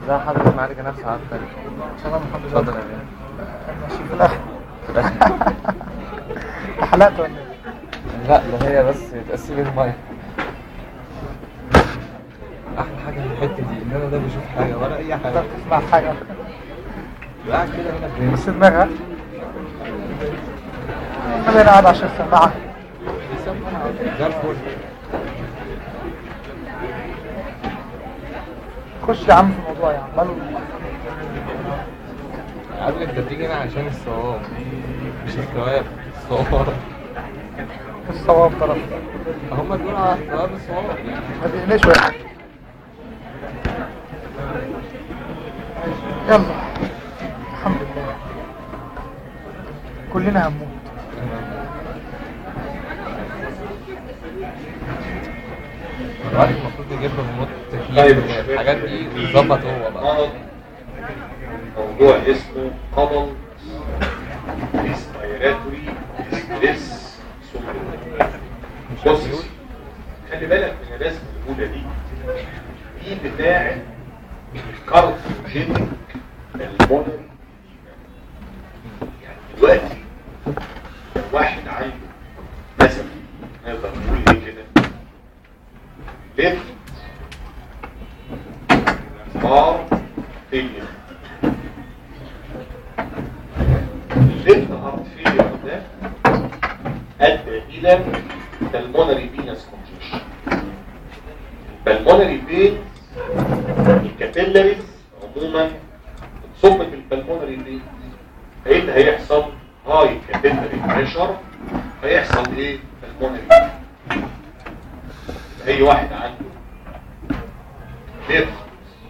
لا حضرتك معالج نفسه على الثاني تمام الحمد لله اتفضل يا بيه ماشي في الاخر في الآخر. حلقت ولا ايه؟ لا ده هي بس تقسيم المية احلى حاجة في الحتة دي ان انا ده بشوف حاجة ولا اي حاجة تقدر تسمع حاجه قاعد كده هنا فين بس دماغها انا قاعد عشان اسمعها زي الفل خش يا عم في الموضوع يا عم ماله قبل انت بتيجي هنا عشان الصواب مش الثواب الصواب الصواب طرف هم دول على الثواب الصواب ما تقلقش واحد يلا الحمد لله كلنا هنموت الواحد المفروض يجيب له ريموت طيب تكييف الحاجات دي يظبط هو بقى مرض موضوع اسمه common respiratory distress syndrome بص يا سيدي، خلي بالك من الرسمه الاولى دي دي بتاعه الكارتوجينيك المونري يعني دلوقتي لو واحد عنده مثلا نقدر نقول ايه كده ليفت ار فيلير الليفت هارت فيلير ده ادى الى pulmonary venous congestion pulmonary veins الكابيلاريز عموما بتصب في البلمونري فين ايه اللي هيحصل هاي كابيلاري بريشر هيحصل ايه pulmonary vein. اي واحد عنده ليفت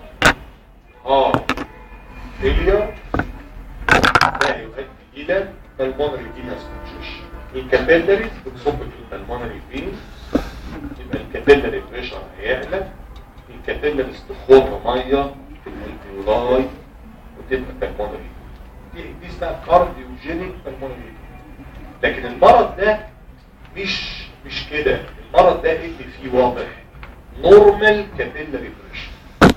هارت فيلير ده يؤدي الى pulmonary venous congestion الكابيلاريز بتصب في البلمونري فين يبقى الكابيلاري بريشر هيعلى الكابيلاريز تخر ميه في الالفيولاي وتبقى بالمونري دي دي اسمها كارديوجينيك بالمونري لكن المرض ده مش مش كده المرض ده اللي فيه واضح نورمال كابيلاري بريشر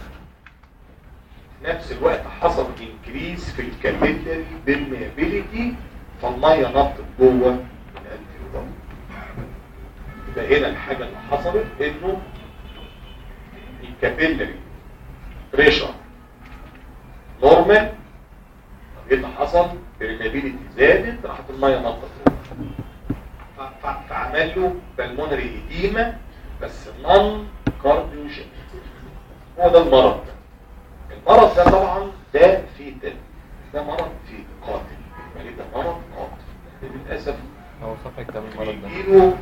في نفس الوقت حصل انكريز في الكابيلاري بالميابيليتي فالميه نطت جوه الالفيولاي يبقى هنا الحاجه اللي حصلت انه الكابيلاري بريشر نورمال ايه اللي حصل بريمابيليتي زادت راحت الميه نطت ف- ف- فعمل له بالمونري ايديما بس نون كارديوجين هو ده المرض ده المرض ده طبعا ده فيتال ده مرض فيه قاتل يعني ده مرض قاتل للاسف هو صفحة كتاب المرض ده بيجيله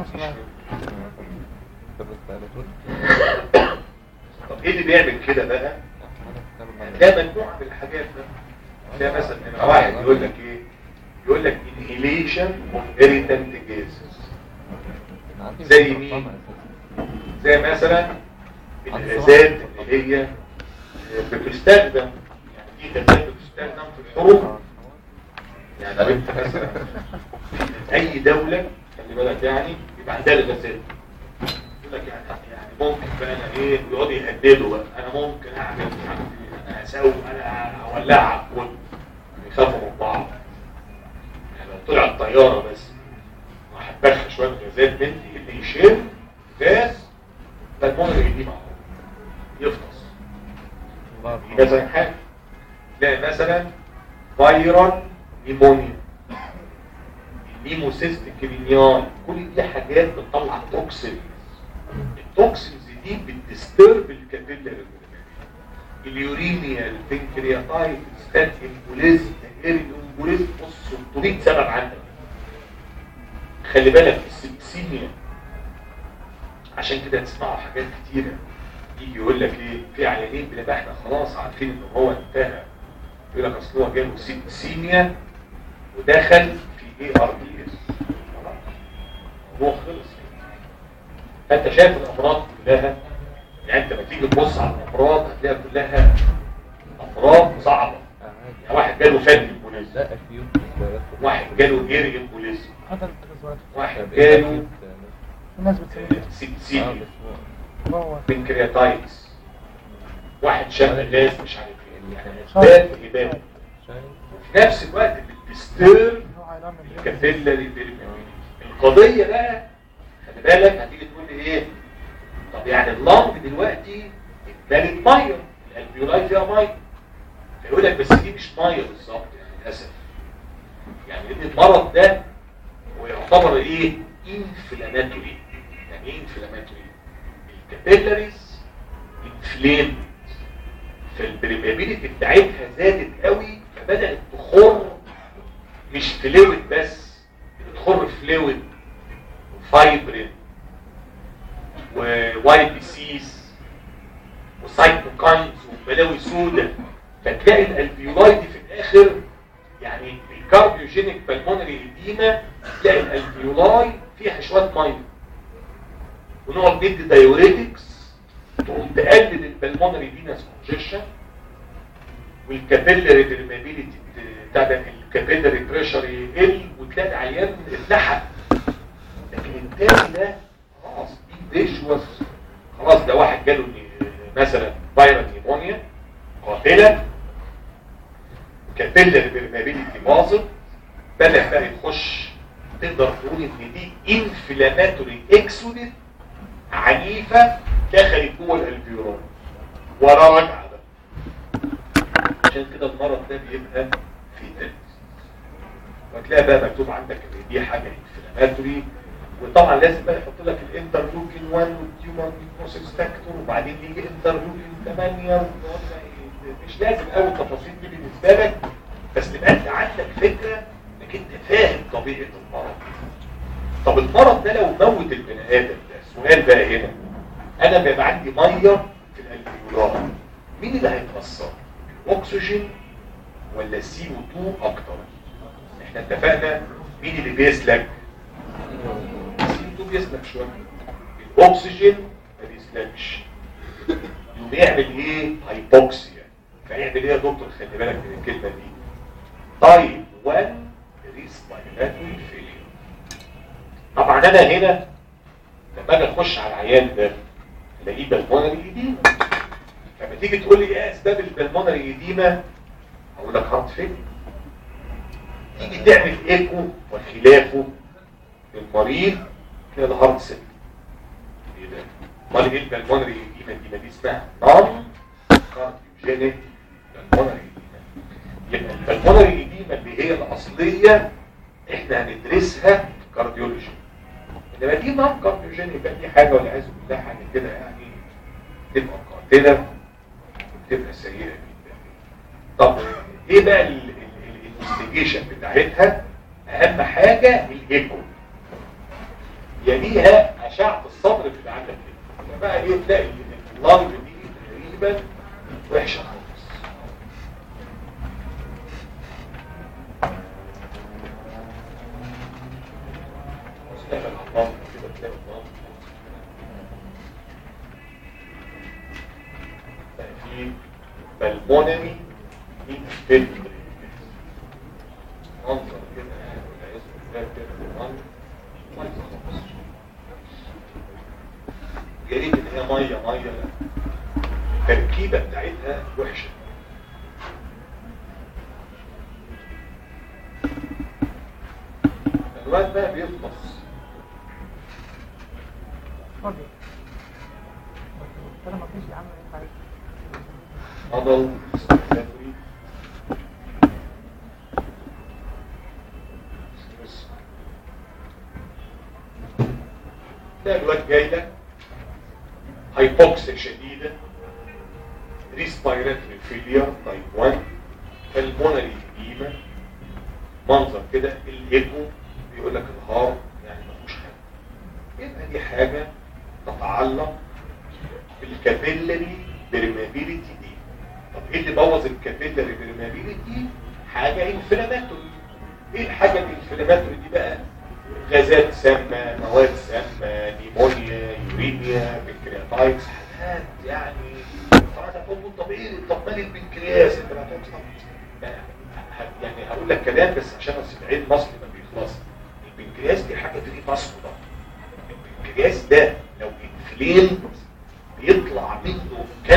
كتاب التالت طب ايه اللي بيعمل كده بقى كتاب المرض ده مجموعه من الحاجات ده ده مثلا هنا واحد يقول لك ايه يقول لك inhalation of irritant gases عندي زي مش مين؟ مفهومة أساساً. زي مثلا الغازات اللي هي بتستخدم يعني في غازات بتستخدم في الحروب يعني لو انت مثلا في اي دولة خلي بالك يعني يبقى عندها الغازات يقول لك يعني يعني ممكن بقى انا ايه يقعدوا يهددوا بقى انا ممكن اعمل مش عارف ايه، انا هسوي انا هولعها على الكل يخافوا من بعض يعني لو طلع الطيارة بس راح تبخ شوية غازات بنتي اللي يشيل غاز ده المونري دي معه يفطس الله يرحمه. مثلا حاجة تلاقي مثلا فايرال نيمونيا نيموسيستيك رينيال كل دي حاجات بتطلع توكسينز التوكسينز دي بتسترب الكابيلاري اليورينيا البنكرياتايتس ستات امبوليزم ايري امبوليزم بص 600 سبب عندك خلي بالك السبسيميا عشان كده تسمعوا حاجات كتيرة يجي يقول لك ايه في عيانين بنبقى احنا خلاص عارفين ان هو انتهى يقول لك اصل هو جاله سيبسيميا ودخل في اي ار دي اس الموضوع خلص فانت شايف الامراض كلها يعني انت لما تيجي تبص على الامراض هتلاقيها كلها امراض صعبه يعني واحد جاله فن امبوليزم ده أكيوت واحد جاله ايري امبوليزم هذا الغزوات واحد طب إيه جاله الناس بتسميه آه، سيبسيميا بس هو- هو بنكرياتايتس واحد شم غاز مش عارف ايه يعني اسباب وهباب شايف وفي نفس الوقت بتستير هو هينام من الليل. الكابيلاري بيرميابيليتي القضيه بقى خلي بالك هتيجي تقول لي ايه طب يعني اللنج دلوقتي اتملت ميه الالفيولاي فيها ميه فيقول لك بس دي مش ميه بالظبط يعني للاسف يعني ان المرض ده هو يعتبر ايه انفلاماتوري يعني ايه انفلاماتوري الكابيلاريز انفليمد فالبريميابيليتي بتاعتها زادت قوي فبدات تخر مش فلويد بس بتخر فلويد وفايبرين ووايت ديسيز وسايتوكاينز وبلاوي سودا فتلاقي الالفيولاي دي في الاخر يعني الكارديوجينيك بالمونري اديما تلاقي الالفيولاي فيها شويه ميه ونقعد ندي دايوريتكس تقوم تقلل البلمونري فينس كونجكشن والكابيلاري بريمابيليتي بتاع ده الكابيلاري بريشر يقل وتلاقي العيان اتلحق لكن التاني ده خلاص دي فيجوال خلاص ده واحد جاله ني- مثلا فيرال نيمونيا قاتله كابيلاري بريمابيليتي باظت بدا بقى يخش تقدر تقول ان دي انفلاماتوري اكسودت عنيفه دخلت جوه الالفيولار ورا رجعه بقى عشان كده المرض ده بيبقى في تنس وتلاقي بقى مكتوب عندك ان دي حاجه انفلاماتوري وطبعا لازم بقى يحط لك الانترلوكين 1 والتيومر بروسيس فاكتور وبعدين يجي انترلوكين 8 والكلام ده مش لازم قوي التفاصيل دي بالنسبه لك بس تبقى انت عندك فكره انك انت فاهم طبيعه المرض طب المرض ده لو موت البني ادم ده السؤال بقى هنا انا بيبقى عندي ميه في الالفيولار مين اللي هيتاثر الاكسجين ولا السي او 2 اكتر احنا اتفقنا مين اللي بيسلك السي او 2 بيسلك شويه الاكسجين ما بيسلكش يقوم يعمل ايه هايبوكسيا فيعمل ايه يا دكتور خلي بالك من الكلمه دي طيب 1 ريسبيراتوري فيلير طبعا انا هنا لما اجي اخش على العيان ده الاقيه بالمونري ايديما لما تيجي تقول لي ايه اسباب البلمونري ايديما اقول لك هارت فيل تيجي تعمل ايكو وخلافه للمريض كده ده هارت سيل ايه ده امال ايه البلمونري ايديما دي ما دي اسمها نون كارديوجينيك بالمونري ايديما يبقى البلمونري ايديما اللي هي الاصليه احنا هندرسها في كارديولوجي انما دي نون كارديوجينيك يبقى دي حاجه والعياذ بالله حاجه كده يعني تبقى قاتله وتبقى سيئه جدا طب ايه بقى الانفستيجيشن بتاعتها اهم حاجه الايكو يليها اشعه الصدر اللي عندك كده بقى ايه تلاقي اللنج دي تقريبا وحشه خالص تلاقي اللنج كده تلاقي اللنج في بالمونري انفلتريت منظر كده والعياذ بالله كده المنظر بايظ خالص يا ريت ان هي ميه ميه لا التركيبه بتاعتها وحشه الواد بقى بيخلص فاضي. انا ما فيش يا عم اي حاجه عضل استخدامي تلاقي الواد جاي لك هايبوكسيا شديدة ريسبيراتوري فيلير تايب 1 فالمونري إديمة منظر كده الايكو بيقول لك الهار يعني ما فيهوش حاجة يبقى دي حاجة تتعلق بالكابيلري بريمابيليتي دي طب ايه اللي بوظ الكابيلري بريمابيليتي حاجة انفلاماتوري ايه الحاجة الانفلاماتوري دي بقى غازات سامة مواد سامة نيمونيا يورينيا بنكرياتايتس حاجات يعني طبعا هتقول له طب ايه طب مال البنكرياس انت ما تقولش طب يعني هقول لك كلام بس عشان العين المصري ما بيخلص البنكرياس دي حاجة تري ماسكو ده البنكرياس ده لو انفليم بيطلع منه كم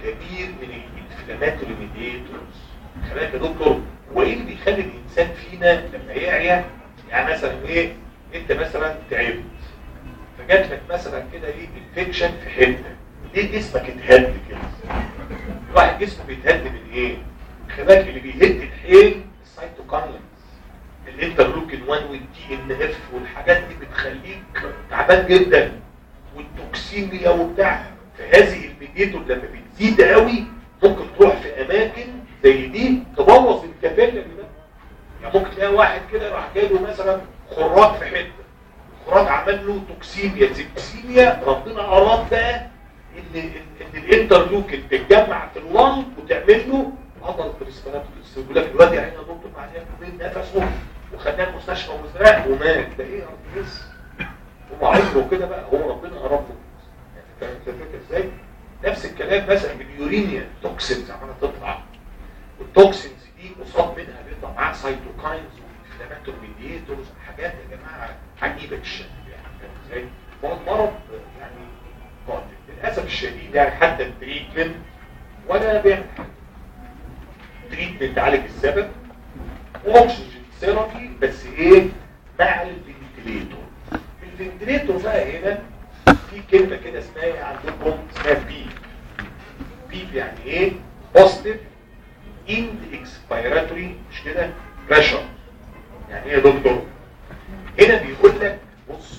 كبير من الانفلاماتوري ميديتورز خلاك يا دكتور هو ايه اللي بيخلي الانسان فينا لما يعيا يعني مثلا ايه انت مثلا تعبت فجات لك مثلا كده ايه انفكشن في حته ليه جسمك اتهد كده الواحد جسمه بيتهد من ايه خلاك اللي بيهد الحيل السيتوكاينز الانترلوكين 1 والدي ان اف والحاجات دي بتخليك تعبان جدا والتوكسيميا وبتاع فهذه الميديتور لما بتزيد قوي ممكن تروح في اماكن زي دي تبوظ الكابيلاري ده يعني ممكن تلاقي واحد كده راح جاي له مثلا خراج في حته الخراج عمل له توكسيميا سيبسيميا ربنا اراد بقى ان ان, إن الانترلوكين تتجمع في اللنج وتعمل له عضله الريسبيراتوري السيركولار الواد يعني يا دكتور بعدين يومين نفسه وخدناه المستشفى ومزرعه ومات ده ايه يا رب بس هو عمره كده بقى هو ربنا اراد له يعني فاهم انت الفكره ازاي؟ نفس الكلام مثلا باليورينيا توكسينز عماله تطلع والتوكسينز دي قصاد منها بيطلع معاها سايتوكاينز وانفلاماتور ميديتورز حاجات يا جماعه عجيبه الشكل يعني فاهم ازاي؟ هو المرض يعني قاتل للاسف الشديد يعني حتى التريتمنت ولا بيعمل حاجه تريتمنت عالج السبب واكسجين ثيرابي بس ايه مع الفنتليتور الفنتليتور بقى هنا في كلمه كده اسمها ايه عندكم اسمها بيب بيب يعني ايه بوزيتيف اند اكسبيراتوري مش كده بريشر يعني ايه يا دكتور هنا بيقول لك بص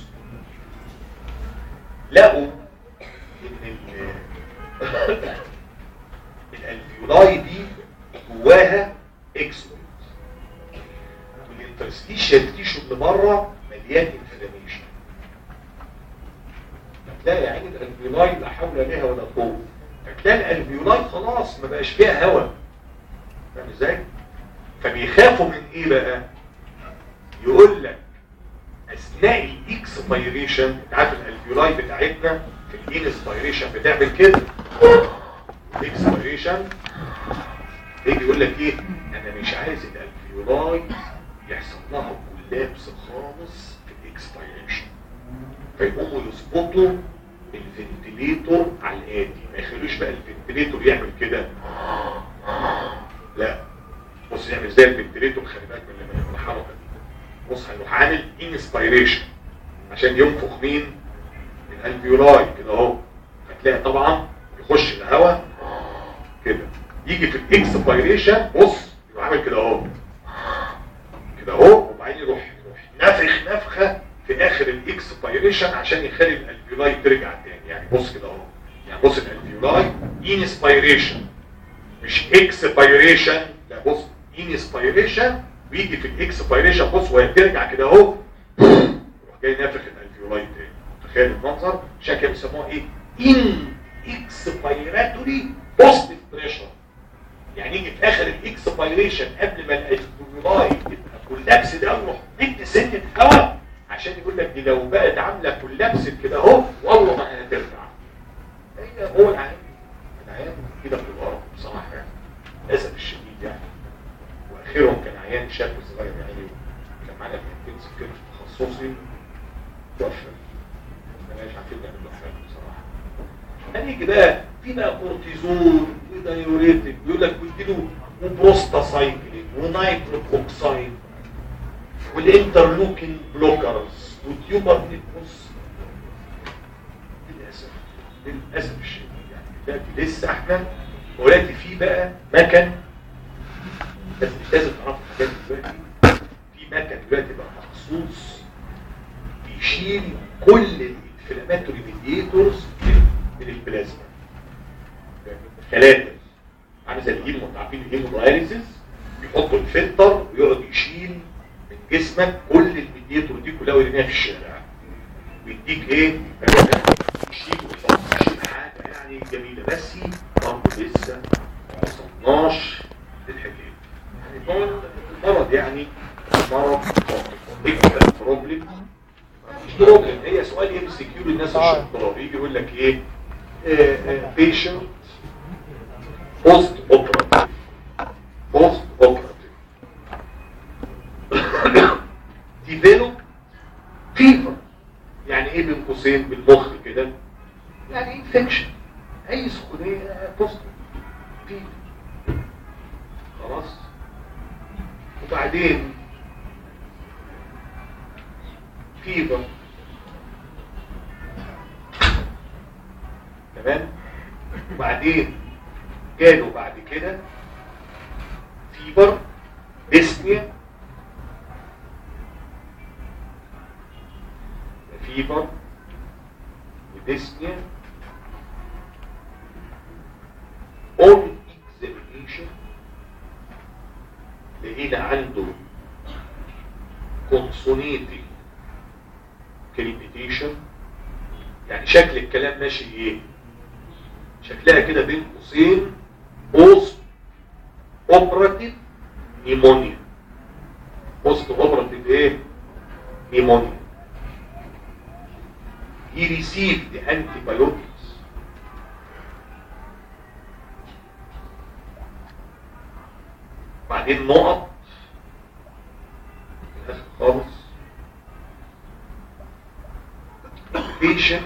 لقوا ان ال- الالفيولاي دي جواها اكسبوت والانترستيشال تيشو اللي بره مليان انفلاميشن هتلاقي عين الالفيولاي لا حول لها ولا قوه هتلاقي الالفيولاي خلاص ما بقاش فيها هواء فاهم ازاي فبيخافوا من ايه بقى يقول لك اثناء الاكسبيريشن انت عارف الالفيولاي بتاعتنا في الانسبيريشن بتعمل كده الاكسبيريشن يجي يقول لك ايه انا مش عايز الالفيولاي يحصل لها كولابس خالص في الاكسبيريشن فيقوموا يظبطوا الفنتليتور على الاتي ما يخلوش بقى الفنتليتور يعمل كده لا بص يعمل زي الفنتليتور خلي بالك من من الحركه دي بص هيروح عامل انسبيريشن عشان ينفخ مين الالفيولاي كده اهو هتلاقي طبعا يخش الهواء كده يجي في الاكسبيريشن بص يبقى عامل كده اهو كده اهو وبعدين يروح يروح نفخ نفخه في اخر الاكسبيريشن عشان يخلي الالفيولاي ترجع تاني يعني بص كده اهو يعني بص الالفيولاي انسبيريشن مش اكسبيريشن لا بص انسبيريشن ويجي في الاكسبيريشن بص وهي بترجع كده اهو يروح جاي نافخ الالفيولاي تاني تخيل المنظر عشان كده بيسموها ايه ان اكسبيراتوري بوزيتيف بريشر يعني يجي في اخر الاكسبيريشن قبل ما الالفيولاي تبقى كولابس ده يروح مد سنه هواء عشان يقول لك دي لو بقت عامله كولابس كده اهو والله ما هترجع هي هو العيان العيان كده في الارض بصراحه يعني للاسف الشديد يعني واخرهم كان عيان شاب صغير يعني كان معانا في الانتنسيف كده في تخصصي توفى ما كناش عارفين نعمل له حاجه بصراحه هنيجي بقى في بقى كورتيزون ودايوريتك بيقول لك بيديله وبروستاسايكلين ونايتروكوكسايد والانترلوكين بلوكرز وتيوبر نيكوس للاسف للاسف الشديد يعني دلوقتي لسه احنا ولكن في بقى مكن بس مش لازم تعرفوا الحاجات دي دلوقتي في مكن دلوقتي بقى مخصوص بيشيل كل الانفلاماتوري ميديتورز من البلازما ثلاثة عامل زي الهيمو عارفين الهيمو داياليسيس يحطوا الفلتر ويقعد يشيل من جسمك كل الميديتور دي كلها ويرميها في الشارع ويديك ايه يشيل ويحط يشيل حاجه يعني جميله بس برضه لسه ما وصلناش للحكايه يعني المرض يعني مرض اكتر بروبلم مش بروبلم هي سؤال ام سي كيو للناس الشطار يجي يقول لك ايه بيشنت بوست اوبراتيف بوست اوبراتيف ديفلوب فيفر يعني ايه بين قوسين بالمخ كده يعني انفكشن اي سخونيه بوست وبعدين فيبر تمام وبعدين جاله بعد كده فيبر ديسنيا فيبر وديسنيا on examination لقينا عنده consonnating creditation يعني شكل الكلام ماشي ايه شكلها كده بين قوسين بوست اوبراتيف نيمونيا بوست اوبراتيف ايه نيمونيا he received antibiotics بعدين نقط في الاخر خالص the patient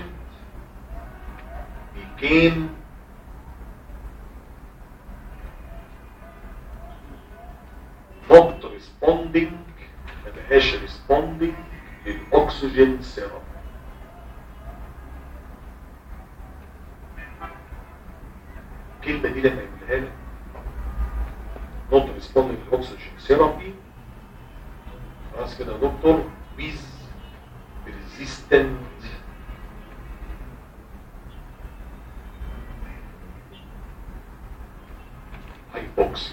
became not responding ما بقاش responding للأكسجين سيرم الكلمة دي لما يقولها لك not responding للأكسجين سيرم دي خلاص كده يا دكتور with resistant hypoxia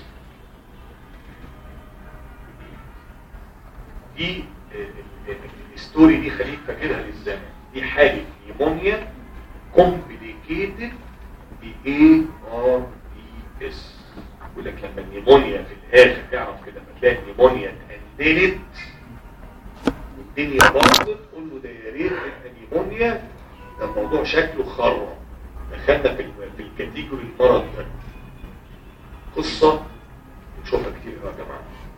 دي آه، آه، الستوري دي خليك فاكرها للزمن دي حالة نيمونيا complicated ب ARDS يقول لك لما النيمونيا في الاخر تعرف كده لما تلاقي النيمونيا اتقندلت والدنيا باظت قول له ده يا ريت تبقى نيمونيا ده الموضوع شكله خرم دخلنا في ال- في الكاتيجوري المرض ده قصه نشوفها كتير يا جماعه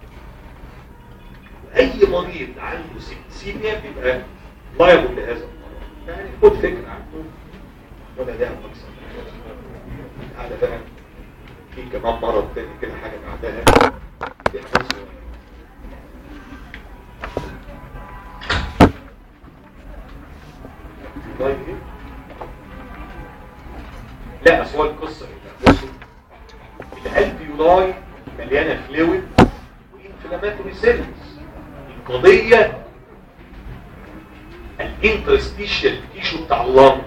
اي مريض عنده سيبسيميا بيبقى لايبل لهذا المرض يعني خد فكره عنه ولا ده مقصد هذا بقى في كمان مرض تاني كده حاجه بعدها دي حاجة صغيرة. طيب إيه؟ لا اصل هو القصه إيه؟ بصوا الالفيولاي مليانه فلويد وانفلاماتوري سيلز القضيه الانترستيشال تيشو بتاع اللنج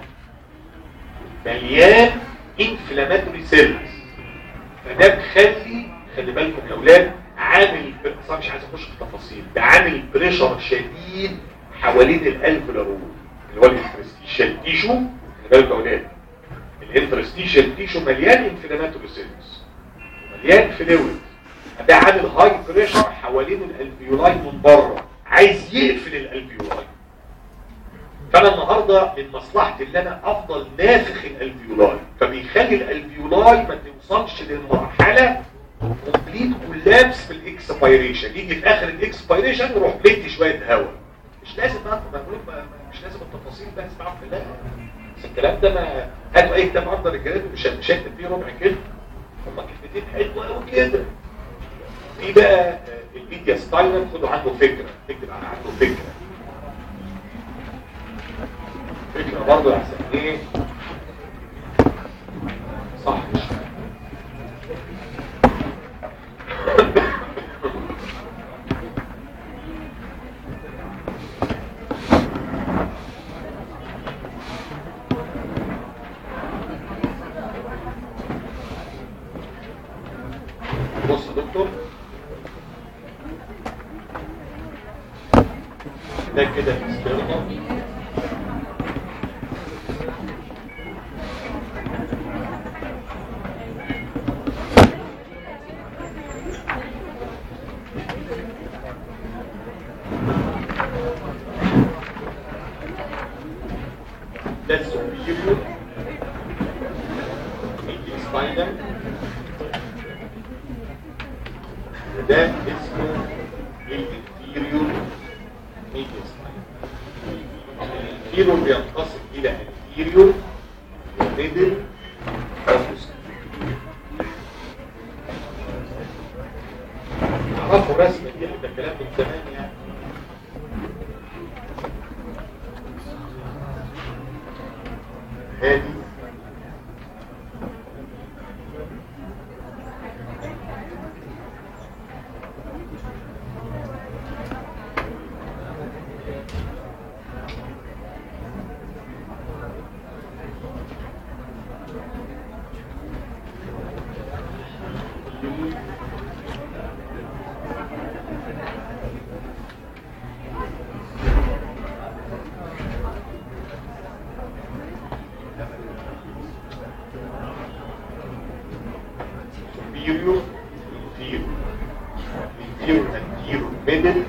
مليان انفلاماتوري سيلز فده مخلي خلي بالكم يا اولاد عامل اصلا مش عايز اخش في التفاصيل ده عامل بريشر شديد حوالين الالفيولار اللي هو الانترستيشال تيشو خلي بالكم يا اولاد الانترستيشال تيشو مليان انفلاماتوري سيلز مليان فلويد ده عامل هاي بريشر حوالين الالفيولاي من بره عايز يقفل الالفيولاي فانا النهارده من مصلحتي ان انا افضل نافخ الالفيولاي فبيخلي الالفيولاي ما توصلش للمرحله كومبليت كولابس في الاكسبيريشن يجي في اخر الاكسبيريشن يروح مدي شويه هواء مش لازم بقى ما بقول- ما- مش لازم التفاصيل بقى اسمعوا في الله بس الكلام ده ما هاتوا اي كتاب افضل الجلاد مش مش هكتب فيه ربع كده هما كلمتين حلوه قوي كده في بقى آه، الميديا ستايلر خدوا عنه فكره تكتب عن عنه فكره فكره برضه احسن ايه صح بص يا دكتور ده كده الاسترنال ده السوبيريور السباينال ده اسمه الانفيريور ميديا سباين الانفيريور بينقسم الى انفيريور وميدل وبوستيريور تعرفوا الرسمه دي ده كلام من زمان يعني هادي superior, inferior, inferior, anterior, middle,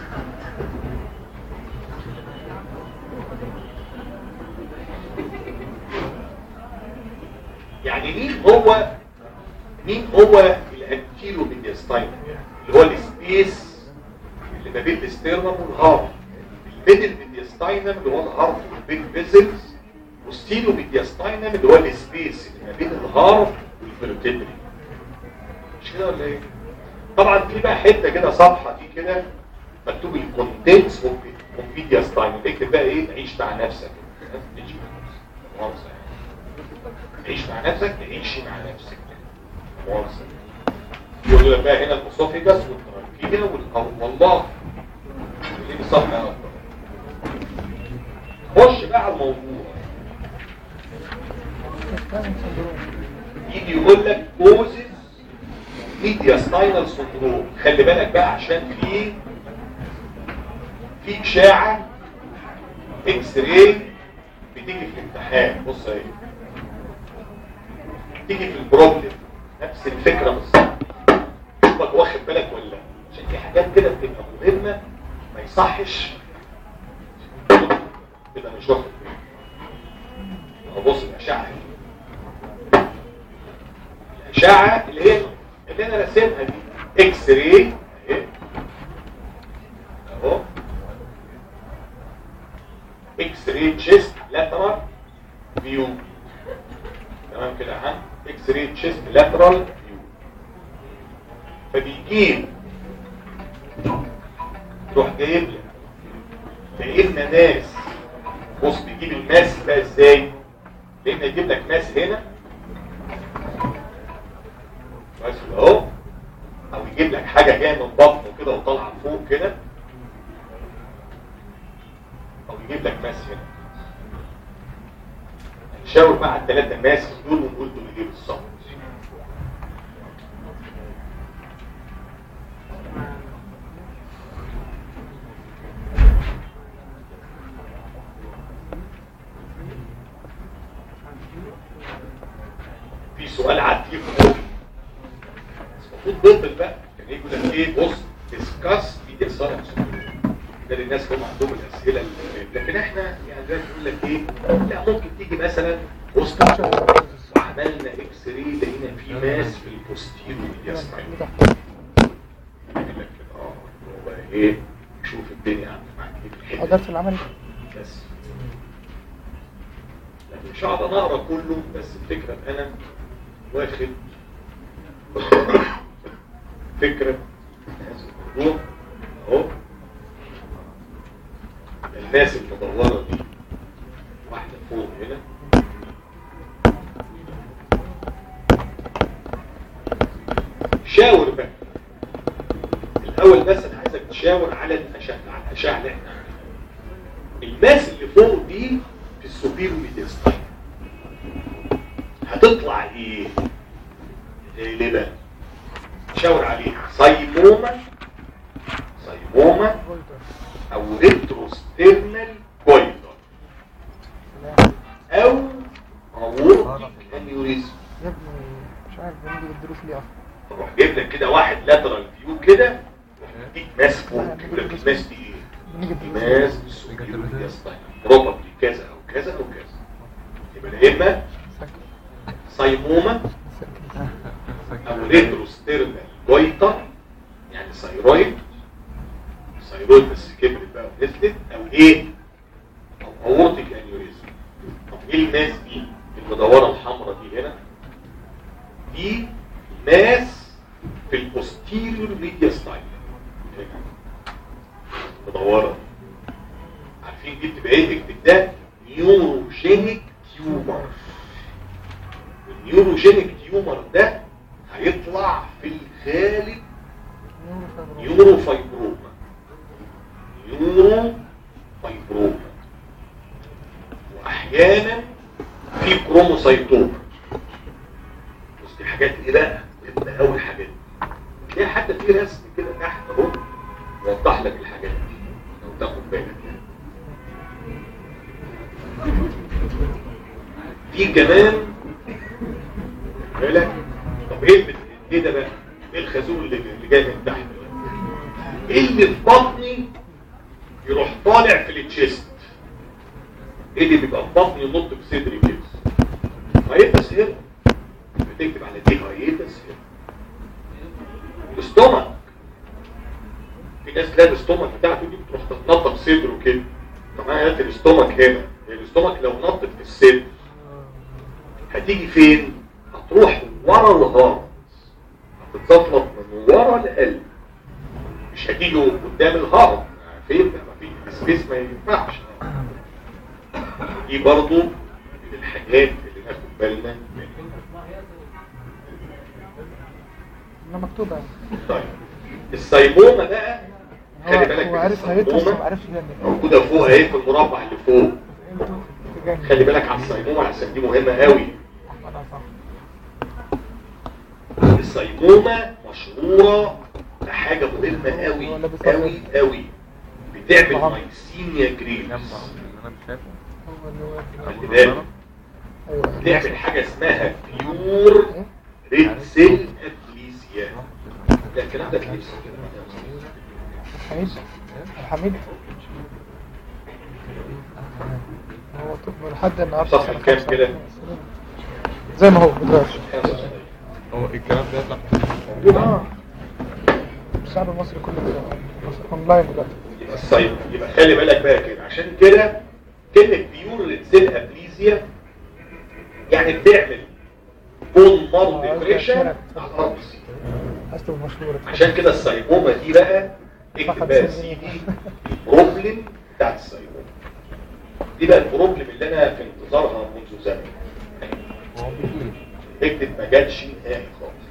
يعني مين هو مين هو الانتيرو ميدياستاين اللي هو السبيس اللي ما بين الاسترنم والهارت الميدل ميدياستاينم اللي هو الهارت والبيج فيزلز والستيلو ميدياستاينم اللي هو السبيس اللي ما بين الهارت والفيروتيبري مش كده ولا ايه طبعا في بقى حته كده صفحه دي كده مكتوب الكونتنتس اوف ميدياستاينم اكتب بقى ايه عيش مع نفسك عيش مع نفسك مؤاخذة يعني. عيش مع نفسك عيشي مع نفسك مؤاخذة يقول لك بقى هنا الاسوفيجاس والتراكية والقلب والله اللي صفحه اكتر خش بقى على الموضوع يجي يقول لك كوزز ميديا سباينال سندروم خلي بالك بقى عشان في في اشاعه اكس راي بتيجي في الامتحان بص اهي تيجي في البروبلم نفس الفكره بالظبط شوفك واخد بالك ولا لا عشان في حاجات كده بتبقى مهمه ما يصحش كده مش واخد بالك اهو بص الاشعه دي الاشعه اللي هي اللي انا راسمها دي اكس راي اهي اهو اكس راي تشيست لاترال فيو تمام كده يا عم اكس راي تشيست لاترال فيو فبيجيب تروح جايب لك لقينا ناس بص بيجيب الماس ده ازاي لان يجيب لك ماس هنا بس اهو او يجيب لك حاجه جايه من بطنه كده وطالعه فوق كده او يجيب لك ماس هنا نشاور بقى على الثلاثه ماس دول ونقول دول ايه بالظبط في سؤال عديد قوي المفروض ضد بقى يعني يقول لك ايه بص ديسكاس ميديا ساينس ده للناس اللي هم عندهم الاسئله اللي لكن احنا يعني دلوقتي يقول لك ايه لا ممكن تيجي مثلا بوست وعملنا اكس راي لقينا في ماس في البوستيرو ميديا ساينس يقول لك كده اه هو بقى ايه شوف الدنيا عامله معاك ايه في الحته درس العملي بس لكن مش هقعد انا اقرا كله بس الفكره ان انا واخد فكره هذا الموضوع اهو الناس المدوره دي واحده فوق هنا شاور بقى الاول بس انا عايزك تشاور على الاشعه على الاشعه اللي احنا عاملينها الماس اللي فوق دي في السوبيرو ميديستاين هتطلع ايه إيه ليه بقى شاور عليها سايموما سايموما او ريتروستيرنال كويتر او اورتيك انيوريزم يا ابني مش عارف بنيجي الدروس ليه اصلا اروح جايب لك كده واحد لاترال فيو كده يروح يديك ماس فوق يقول لك الماس دي ايه بنيجي دي الدروس ماس بالسوبيرو ميديستاين بروبابلي كذا او كذا او كذا يبقى يا اما سايموما او ريتروستيرنال جويتا يعني ثايرويد ثايرويد بس كبرت بقى ونزلت او ايه او اورتيك انيوريزم طب ايه الماس دي المدوره الحمراء دي هنا دي ماس في البوستيريور ميديا ستايل مدوره عارفين دي بتبقى ايه اكتب ده نيوروجينيك تيومر والنيوروجينيك تيومر ده هيطلع في الغالب نيورو فايبروما نيورو فايبروما واحيانا في كروموسايتوما بس دي حاجات ايه بقى مهمه قوي الحاجات دي تلاقي حتى في رسم كده تحت اهو يوضح لك الحاجات دي لو تاخد بالك يعني في كمان بالك طب ايه اللي- ايه ده بقى ايه الخازوق اللي, اللي جاي من تحت ده؟ ايه اللي في بطني يروح طالع في التشيست ايه اللي بيبقى في بطني ينط في صدري كده هيبقى هنا بتكتب على دي هيبس هنا الاستومك في ناس تلاقي الاستومك بتاعته دي بتروح تتنطط صدره كده طبعا هات الاستومك هنا الاستومك لو نطت في الصدر هتيجي فين هتروح ورا الهارت هتتزفلط من ورا القلب مش هتيجي قدام الهارت فين ما في السبيس ما ينفعش دي برضو من الحاجات اللي ناخد بالنا منها انها مكتوبة يعني. طيب السيمومة بقى هو خلي بالك هو من عارف هيدرس السيمومة ما عرفش يعني موجودة فوق اهي في المربع اللي فوق انتوا تجنن خلي بالك على السيمومة عشان دي مهمة قوي احمد عصام السيمومة مشهورة بحاجة مهمة قوي هو لابس قوي أبيض. قوي بتعمل طبعا. مايسينيا جريفز جنب انا مش شايفه هو اللي هو خلي بالك ايوه بتعمل حاجة اسمها بيور ريد سيل ابليزيا ده الكلام ده كليس حميد الحميد هو طب لحد النهارده صفحة سنة كام خمسة. كده؟ زي ما هو متغيرش هو الكلام ده يطلع موجود اه الشعب المصري كله كده مصر- اونلاين دلوقتي يبقى الصيد يبقى خلي بالك بقى كده عشان كده كلمة بيور ريد سيل ابليزيا يعني بتعمل بون مارو ديبريشن على الارض اصله مشهور عشان كده السيبومة دي بقى اكتب بقى يا سيدي البروبلم بتاعت السيبومة دي بقى البروبلم اللي انا في انتظارها منذ زمن هو بيجي اكتب ما جاتش نهائي خالص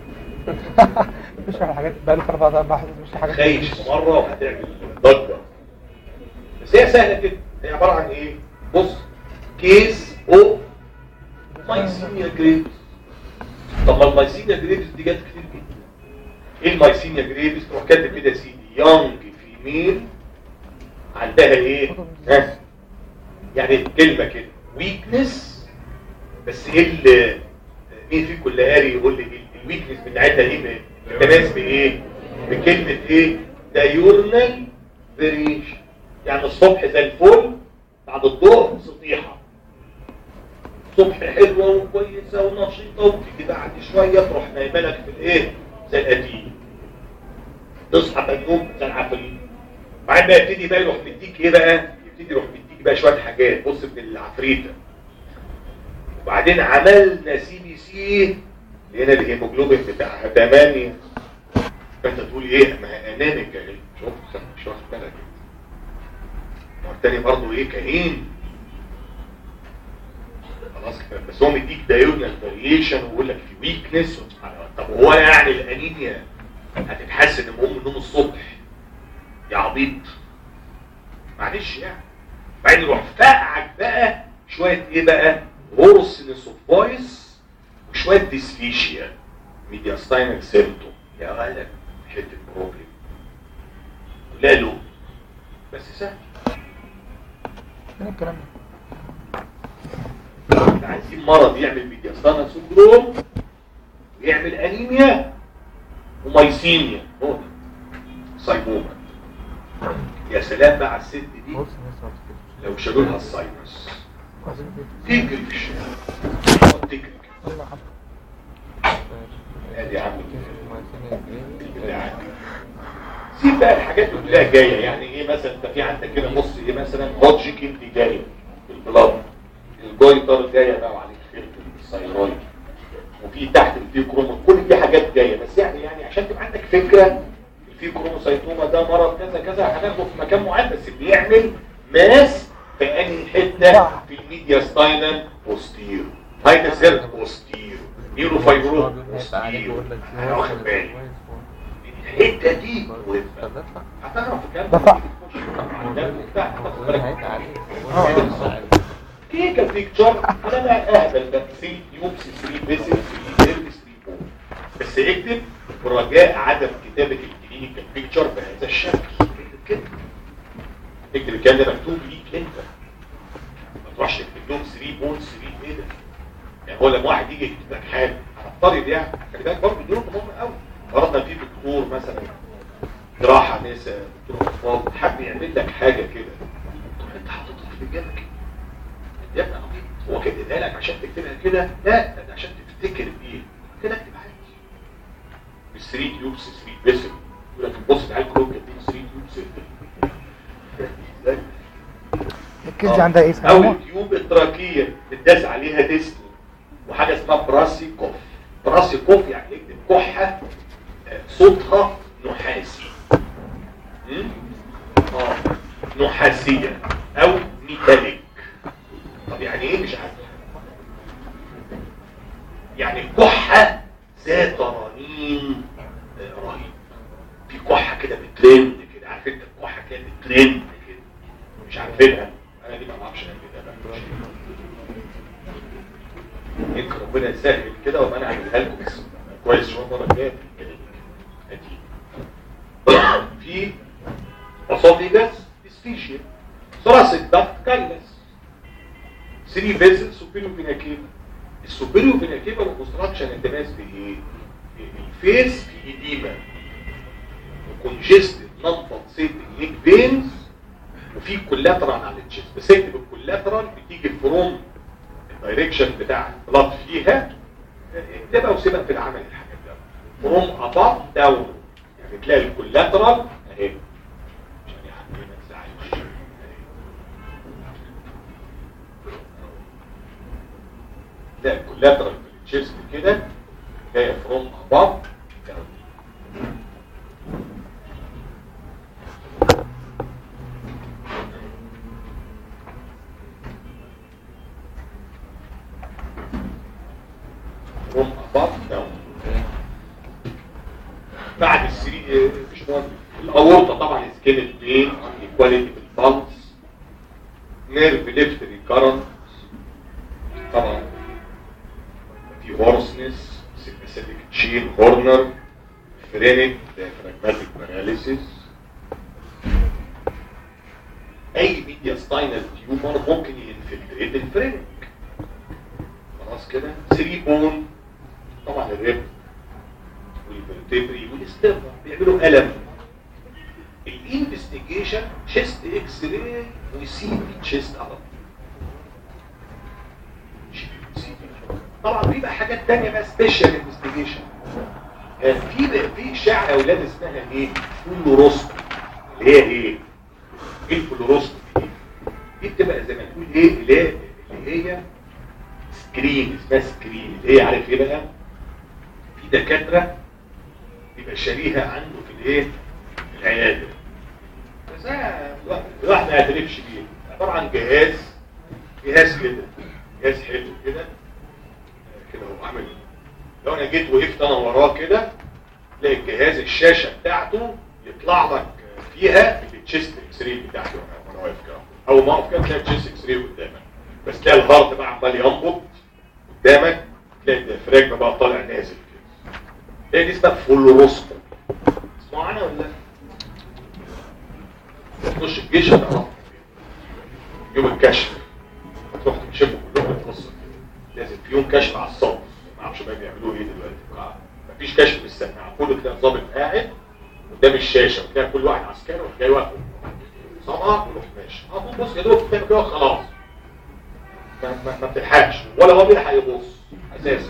مش على حاجات بقى له اربع اربع حاجات مش حاجات خايش مرة وهتعمل ضجة بس هي سهلة كده هي عبارة عن ايه بص كيس اوف مايسينيا جريفز طب ما المايسينيا جريفز دي جت كتير جدا ايه المايسينيا جريفز تروح كاتب كده يا سيدي يونج فيميل عندها ايه ها يعني كلمة كده ويكنس بس ايه اللي مين فيكم اللي قاري يقول لي الويكنس بتاعتها دي متناسب بايه بكلمة ايه دايورنال فيريشن يعني الصبح زي الفل بعد الظهر سطيحة صبح حلوة وكويسة ونشيطة وتيجي بعد شوية تروح نايمة لك في الايه زي القديم تصحى من النوم زي العفريت بعدين بقى يبتدي بقى يروح مديك ايه بقى يبتدي يروح مديك بقى شوية حاجات بص من العفريتة وبعدين عملنا سي بي سي هنا الهيموجلوبين بتاعها 8 فانت تقول ايه ما انامك اهي شوف مش واخد بالك ما هو التاني برضه ايه كهين خلاص كده بس هو مديك دايونال فاريشن ويقول لك في ويكنس طب هو يعني الانيميا هتتحسن لما اقوم من النوم الصبح يا عبيط معلش يعني بعدين يروح فقعك بقى شويه ايه بقى هورسنس اوف فويس وشويه ديسفيشيا ميدياستاينال سيمتوم يا ولد حته بروبلم لا له بس سهل من الكلام ده احنا عايزين مرض يعمل ميدياستاينال سندروم ويعمل انيميا ومايسينيا هو ده. سايبوما يا سلام بقى على الست دي بص الناس ما بتكتبش لو شالوا لها الساينس عظيم جدا تجري في الشارع تجري كده. الله حفظ ادي يا عم اللي عندك سيب بقى الحاجات اللي كلها جايه يعني ايه مثلا انت في عندك كده نص ايه مثلا هوجيكين دي جايه البلاد الجويتر جايه بقى وعليك خير الثايرويد وفي تحت الفيكروموس كل دي حاجات جايه بس يعني يعني عشان تبقى عندك فكره الفيكروموس كولونجوسايتوما ده مرض كذا كذا هناخده في مكان معين بس بيعمل ماس في انهي حته في الميديا ستاينال بوستيرو هايدا سيرت بوستيرو نيرو فايبرو بوستيرو انا واخد بالي الحته دي مهمه هتعرف الكلام ده صح. ده بتاع هتاخد بالك هيك عليه آه. كيكا بيكتشر انا لا اهبل ده 3 تيوبس 3 فيسل 3 نيرف 3 بون بس اكتب برجاء عدم كتابه الكلينيكال بيكتشر بهذا الشكل اكتب كده اكتب الكلام ده مكتوب ليك انت ما تروحش تكتب لهم 3 بون 3 ايه ده يعني هو لما واحد يجي يكتب لك حاجه هنفترض يعني خلي بالك برضه دي نقطه مهمه قوي فرضنا في دكتور مثلا جراحه نساء دكتور اطفال حب يعمل لك حاجه كده تروح انت حاططها في اجابك يا ابني عبيط هو كاتبها لك عشان تكتبها كده لا ده عشان تفتكر بيه كده اكتب عادي مش 3 تيوبس 3 بيسل يقول لك بص تعالى كلهم كاتبين 3 تيوبس ازاي الكيس دي عندها ايه او سنة؟ التيوب التراكيه بتداس عليها ديسك وحاجه اسمها براسي كوف براسي كوف يعني اكتب كحه آه، صوتها نحاسي م? اه نحاسيه او ميتاليك طب يعني ايه مش عارف يعني كحه ذات رنين آه، رهيب في كحه كده بترند كده عارف انت الكحه كده بترند كده مش عارفينها انا دي ما اعرفش انا كده بقى. يمكن ربنا يسهل كده وما انا هعملها لكم بس كويس شويه المره الجايه اكيد في اسوفيجاس ديسفيشيا ثوراسيك داكت كايلس 3 فيزل سوبيريو فيناكيفا السوبيريو فيناكيفا والكونستراكشن التماس بايه؟ الفيس في ايديما وكونجستد نون بالسيتنج ليك فينز وفي كولاترال على التشيست بس اكتب الكولاترال بتيجي فروم الدايركشن بتاع البلاد فيها اكتبها وسيبها في العمل الحاجات ده فروم اباف داون يعني تلاقي الكولاترال اهي عشان يا حبيبي ما تزعلش أهي. تلاقي الكولاترال في التشيست كده جايه فروم اباف داون from above down بعد السري مش مهم الاورطه طبعا سكيل بين ايكواليتي بالبلس نيرف ليفت ريكارنت طبعا في هورسنس سيمباثيك تشين هورنر فرينك diaphragmatic باراليسيس اي ميديا ستاينال تيومر ممكن ينفلتريت الفرينك خلاص كده 3 بون طبعا الريب والفرتبري والاسترنا بيعملوا الم الانفستيجيشن تشيست اكس راي وسي بي تشيست على طول. طبعا في بقى حاجات تانية بقى سبيشال انفستيجيشن في بقى في اشعه يا اولاد اسمها ايه فلوروسكوبي اللي هي ايه ايه الفلوروسكوبي دي دي بتبقى زي ما تقول ايه اللي هي اللي هي سكرين اسمها سكرين اللي هي عارف ايه بقى في دكاتره بيبقى شاريها عنده في الايه في العياده بس أنا الواحد ما يعترفش بيه عباره عن جهاز جهاز كده جهاز حلو كده كده هو عامل لو انا جيت وقفت انا وراه كده تلاقي الجهاز الشاشه بتاعته يطلع لك فيها التشيست اكس راي بتاعته وانا واقف كده اول ما اقف كده تلاقي التشيست اكس راي قدامك بس تلاقي الهارت بقى عمال ينبض قدامك تلاقي الديافراجم بقى طالع نازل كده هي دي اسمها فلوروسكوب اسمعوا عنها ولا لا؟ تخش الجيش هتعرفها يوم الكشف تروح تكشفوا كلهم القصه لازم في يوم كشف على الصوت ما اعرفش بقى بيعملوا ايه دلوقتي مفيش كشف بالسماعه كله تلاقي الظابط قاعد قدام الشاشه وتلاقي كل واحد عسكري وتلاقي واقف صبعه ويروح ماشي اه بص يا دوب بتعمل كده خلاص ما, ما, ما بتلحقش ولا هو بيلحق يبص اساسا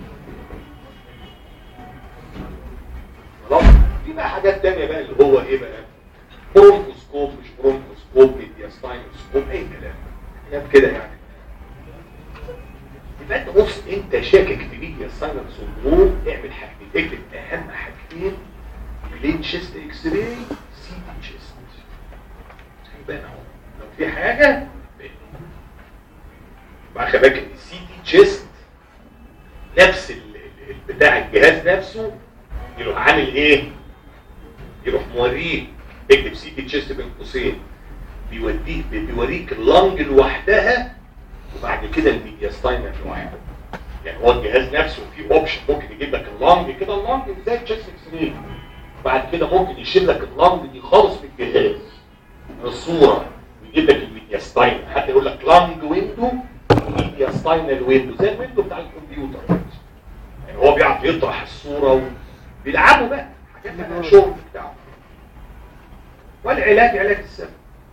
خلاص في بقى حاجات تانية بقى اللي هو ايه بقى برونكوسكوب مش برونكوسكوب ميدياستاينوسكوب اي كلام حاجات كده يعني يبقى انت بص انت شاكك في ميديا ساينس سندروم اعمل حاجتين اكتب اهم حاجتين بلين تشيست اكس راي سي تي تشيست هيبان اهو لو في حاجه بان. بقى خلي بالك السي تي تشيست نفس ال- ال- بتاع الجهاز نفسه يروح عامل ايه يروح موريك اكتب سي تي تشيست بين قوسين بيوديك بيوريك اللنج لوحدها وبعد كده الميدياستاينر لوحده يعني هو الجهاز نفسه فيه اوبشن ممكن يجيب لك اللنج كده اللنج زي التشيست اكس راي بعد كده ممكن يشيل لك اللنج دي خالص من الجهاز من الصوره ويجيب لك الميدياستاينر حتى يقول لك لانج ويندو ميدياستاينر ويندو زي الويندو بتاع الكمبيوتر يعني هو بيعرف يطرح الصوره وبيلعبوا بقى حاجات بقى شغل بتاعه والعلاج علاج السبب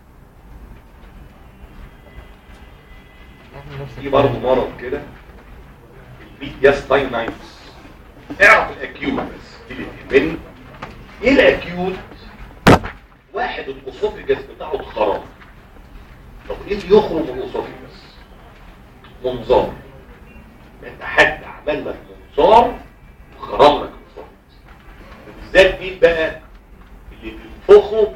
في برضه مرض كده الميدياستاينايتس اعرف الاكيوت بس دي اللي تهمني ايه الاكيوت واحد الاسوفيجاس بتاعه اتخرم طب ايه اللي يخرج من الاسوفيجاس منظار انت حد عمل لك منظار وخرم لك الاسوفيجاس بالذات مين بقى اللي بينفخوا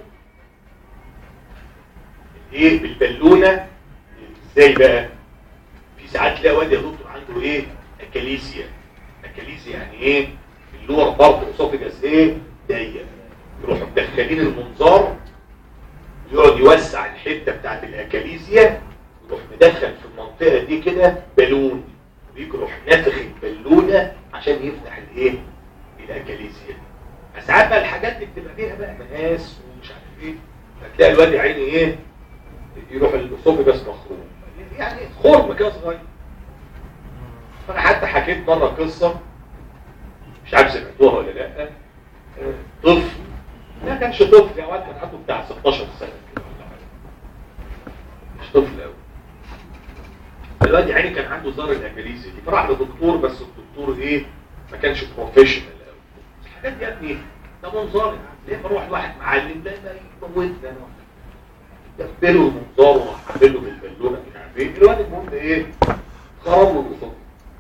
ايه بالبالونه ازاي بقى في ساعات تلاقي واد يا دكتور عنده ايه اكاليسيا اكاليسيا يعني ايه اللور برضه اسوفيجاس ايه ضيق يروحوا مدخلين المنظار يقعد يوسع الحته بتاعت الاكاليسيا يروح مدخل في المنطقه دي كده بالون ويروح نافخ البالونه عشان يفتح الايه الاكاليسيا ساعات بقى الحاجات دي بتبقى فيها بقى مقاس ومش عارف ايه فتلاقي الواد يا عيني ايه يروح الاسوفيجاس مخروم يعني خرم كده صغير فانا حتى حكيت مره قصه مش عارف سمعتوها ولا لا آه، طفل لا كانش طفل يا واد كان عنده بتاع 16 سنه كده ولا حاجة. مش طفل قوي الواد يعني كان عنده زار الاكاليسي دي فراح لدكتور بس الدكتور ايه ما كانش بروفيشنال قوي الحاجات دي يا ابني ده منظار ليه بروح لواحد معلم ده ده يموتني انا دبله المنظار وراح عامل له بالبالونه مش عارف ايه الواد المهم ايه خرم له القصه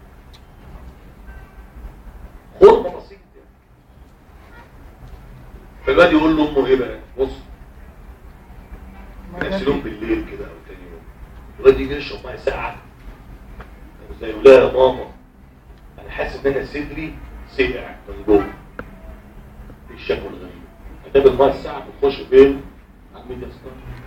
خرم بسيط يعني. فالواد يقول لامه ايه بقى بص نفس يوم بالليل كده او تاني يوم الواد يجي يشرب ميه ساقعه زي يقول لها يا ماما انا حاسس ان انا صدري سقع من جوه ايه الشكوى الغريبه كتاب الميه الساعه بتخش فين على الميديا ستار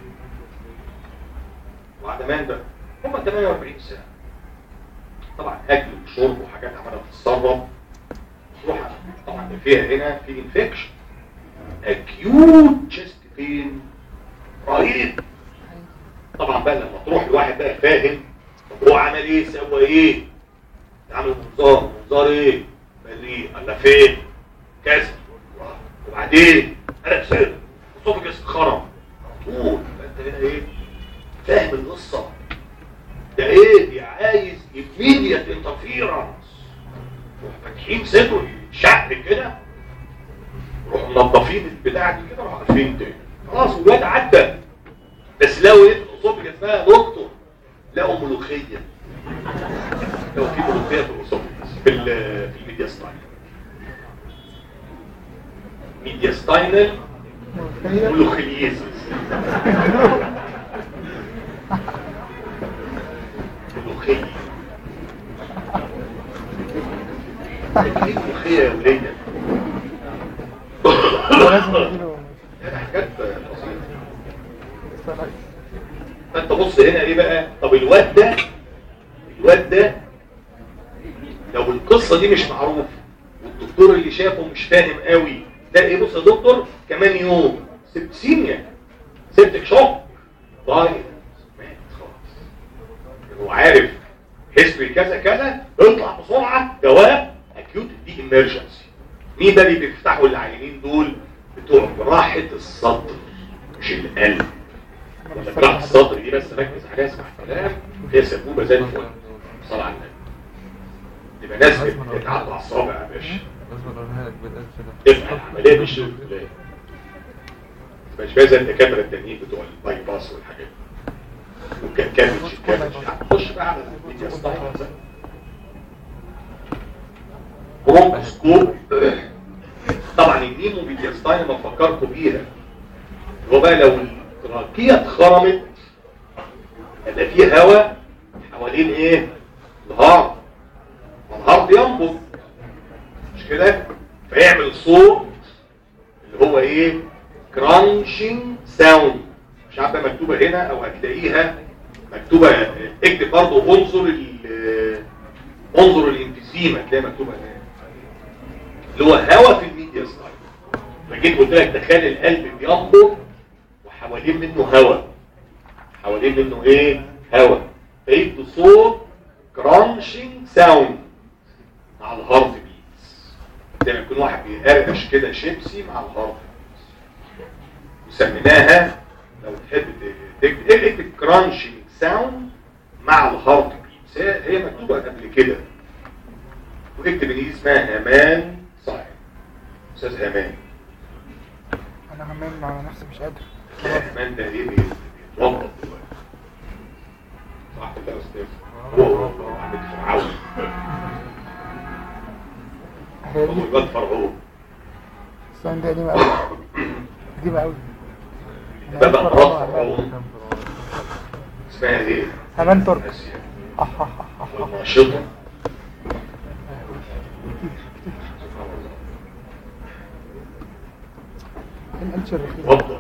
وعدمان ده هم 48 ساعه طبعا اكل وشرب وحاجات عماله تتسرب تروح طبعا ده فيها هنا في انفكشن اكيوت تشست بين رهيب طبعا بقى لما تروح لواحد بقى فاهم طب هو عمل ايه سوى ايه عمل منظار منظار ايه بريء ولا فين كذا وبعدين انا بسير صوتك خرم طول انت هنا ايه فاهم القصه ده ايه دي عايز immediate interference روح فاتحين صدره شق كده روح منظفين البتاع دي كده روح عارفين تاني خلاص الواد عدى بس لو ايه الاسوفجس بقى دكتور لقوا ملوخيه لو في ملوخيه في الاسوفجس في ال- في الميديا ستاينل ميديا ستاينل ملوخيزيس ملوخيه ايه ملوخيه يا وليه لازم نديله حاجات بسيطه فانت بص هنا ايه بقى طب الواد ده الواد ده لو القصه دي مش معروفه والدكتور اللي شافه مش فاهم قوي ده ايه بص يا دكتور كمان يوم سبسيميا سبتك شوك طيب مات خلاص هو عارف هيستوري كذا كذا اطلع بسرعه جواب اكيوت دي امرجنسي مين ده اللي بيفتحوا العيانين دول بتوع جراحه الصدر مش القلب لما جراحه الصدر دي بس ركز عليها اسمع الكلام هي سبوبه زي الفل صلى على النبي تبقى ناس بتتعب على الصابع يا باشا لازم اقولها لك بالالف ده تبقى العمليه مش الفلاني مش فيها زي الدكاتره التانيين بتوع الباي باس والحاجات دي وكان كامل كامل خش بقى على الميديا ستايل برونكوسكوب طبعا النيمو بيتيستاين ما فكركم بيها هو بقى لو التراكية اتخرمت يبقى فيه هواء حوالين ايه الهارت والهارت ينبض مش كده فيعمل صوت اللي هو ايه كرانشنج ساوند مش عارف بقى مكتوبه هنا او هتلاقيها مكتوبه اكتب برضه انظر ال- انظر الانفيزيما هتلاقيها مكتوبه هنا اللي هو هواء في الميديا ستايل فجيت قلت لك تخيل القلب بينبض وحوالين منه هواء حوالين منه ايه هواء فيدي صوت كرانشنج ساوند مع الهارت بيتس زي ما يكون واحد بيقرقش كده شيبسي مع الهارت بيتس وسميناها لو تحب ت- تكتب اكتب كرانشنج ساوند مع الهارت بيتس هي هي مكتوبه قبل كده واكتب ان دي اسمها همان صحيح استاذ همان انا همام على نفسي مش قادر همان ده ايه بيتوضب دلوقتي صح كده يا استاذ هو هو عندك فرعون هي هو دي الواد فرعون السؤال ده قديمة قوي قديمة قوي بابا مرات فرعون اسمها ايه؟ همان ترك آسيا أح أح أح أح أح. والناشطة ايه القلش الرخيص وضع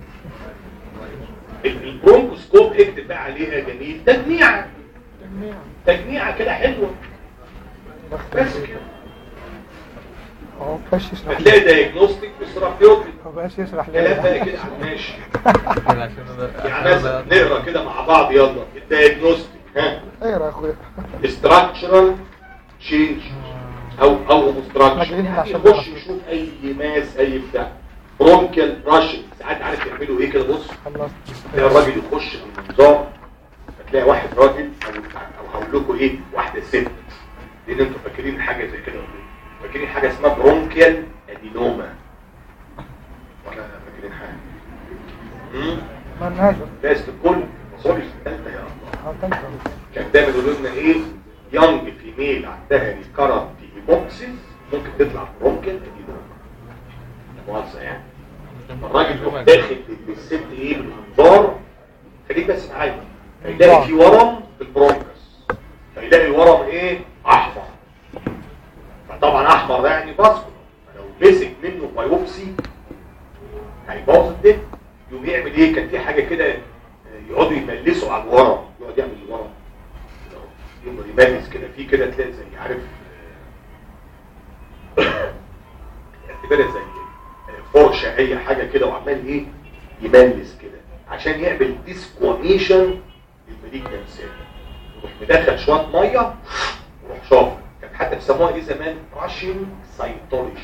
البرونكوسكوب اكتب بقى عليها جميل تجميعة تجميعة كده حلوة بس كده هو مبقاش يشرح هتلاقي لي دايجنوستيك وثيرابيوتيك هو مبقاش يشرح كلام بقى لي كده على الماشي كده عشان أنا- يعني عشان مثلا أنا- نقرا كده مع بعض يلا الدايجنوستيك ها اقرا يا اخويا structural change او او obstruction مجانين يعني عشان يخش نعرف. يشوف اي ماس اي بتاع برونكيال براشنج ساعات عارف يعملوا ايه كده بص خلصت تلاقي الراجل يخش في المنظار هتلاقي واحد راجل او او هقول لكم ايه واحده ست لان انتوا فاكرين حاجه زي كده ولا إيه؟ فاكرين حاجه اسمها برونكيال ادينوما ولا فاكرين حاجه امم مالناش بس الكل سوري في الثالثه يا الله اه تنسى كان دايما يقولوا لنا ايه يونج فيميل عندها ريكارنت هيموكسيس ممكن تطلع برونكيال ادينوما لا مؤاخذه يعني الراجل يروح داخل للست ايه بالانظار خليك بس معايا هيلاقي في ورم في البرونكس هيلاقي الورم ايه احمر فطبعا احمر ده يعني باسكو لو مسك منه بايوبسي هيبوظ الدم يقوم يعمل ايه كان في حاجه كده آه، يقعدوا يملسوا على الورم يقعد يعمل الورم كده أهو. يقوم يملس كده في كده تلاقي زي عارف آه، اعتبرها زي فرشة اي حاجة كده وعمال ايه يملس كده عشان يعمل ديسكواميشن للمالجنان سيل يروح مدخل شوية مية ويروح شافط كان حتى بيسموها ايه زمان راشن سايتولوجي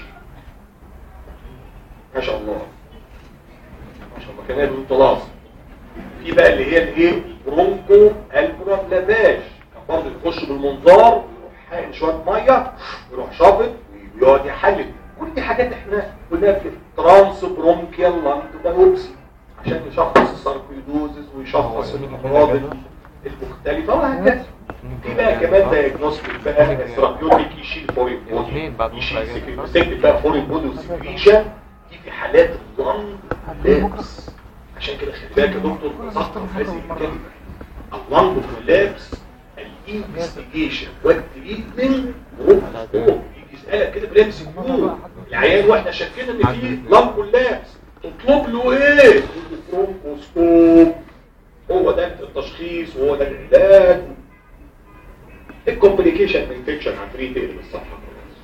ما شاء الله ما شاء الله كان يقول طلاس في بقى اللي هي الايه البرونكو البرام لافاج كان برضه يخش بالمنظار ويروح حاقن شويه ميه ويروح شافط ويقعد يحلل كل دي حاجات احنا قلناها في ترانس برونكيال لانج بايوبسي عشان يشخص الساركويدوزز ويشخص الامراض المختلفه وهكذا في بقى كمان دايجنوستيك بقى ثيرابيوتيك يشيل فورين الاثنين بعد بودي نص يشيل الأجازة. سكريت بقى فورين بودي وسكريشن دي في حالات اللنج لابس عشان كده خلي بالك يا دكتور صحت هذه الكلمه اللنج كولابس الانفستيجيشن والتريتمنت جروب يجي يسالك كده برنس كوم العيان واحنا شاكين ان في لنج كولابس تطلب له ايه؟ تقول له برونكوسكوب هو ده التشخيص وهو ده العلاج الكومبليكيشن انفكشن عفريت تقلب الصفحه خلاص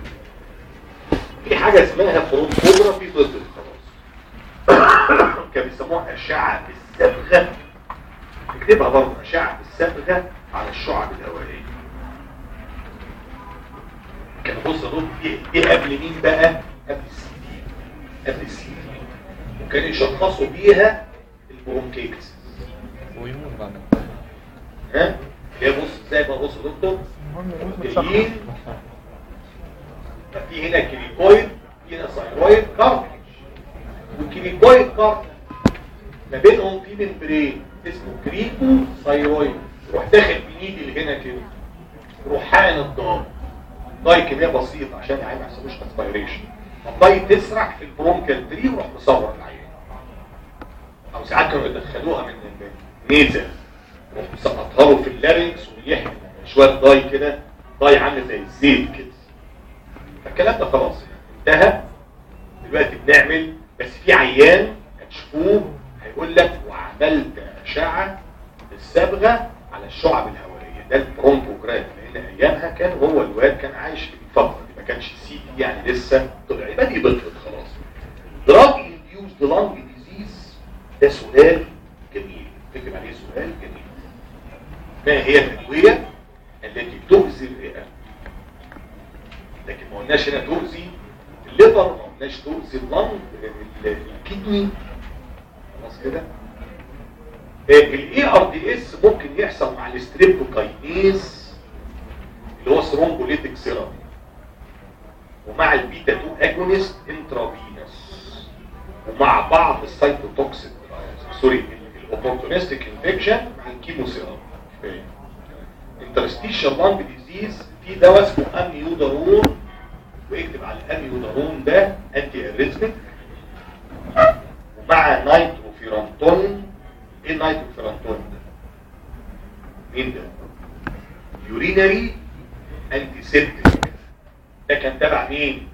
في حاجه اسمها برونكوجرافي ضد الخلاص كانوا بيسموها اشعه بالصبغه اكتبها برضه اشعه بالصبغه على الشعب الهوائيه كان بص دول دي, دي قبل مين بقى قبل السي دي قبل السي دي وكان يشخصوا بيها البرونكيتس ويموت بعد ها اللي هي بص زي ما بص يا دكتور المهم يموت جايين متشخص في هنا كليكويد في هنا سايرويد كارتج والكليكويد كارتج ما بينهم في ممبرين اسمه كريكو سايرويد يروح داخل بنيدي هنا كده يروح حقن الضاد ضاي كميه بسيطه عشان العين ما يحصلوش اسبيريشن والله تسرح في البرونكال تري وروح مصور العيان او ساعات كانوا يدخلوها من النيزل يروح مسقطها له في اللارنكس ويحمل شويه داي كده داي عامل زي الزيت كده فالكلام ده خلاص يعني انتهى دلوقتي بنعمل بس في عيان هتشوفوه هيقول لك وعملت اشعه الصبغه على الشعب الهوائيه ده البرونكوجراف لان ايامها كان هو الواد كان عايش في الفتره دي ما كانش سي دي يعني لسه طلع يبقى دي بطلت خلاص دراج انديوزد لانج ديزيز ده سؤال جميل تكتب عليه سؤال جميل ما هي الادويه التي تؤذي الرئه لكن ما قلناش هنا تؤذي الليفر ما قلناش تؤذي اللنج الكدني خلاص كده الاي ار دي اس ممكن يحصل مع الستريبتوكاينيز اللي هو ثرومبوليتيك سيرم ومع البيتا 2 اجونست انترافينوس ومع بعض السايتوتوكسيك سوري الاوبورتونستيك انفكشن مع الكيمو سيرم انترستيشال لانج ديزيز في دواء اسمه اميودارون واكتب على الاميودارون ده انتي اريزميك ومع نايتروفيرانتون ايه النايتروفيرانتون ده مين ده يورينري انتي سيبتيك ده كان تبع مين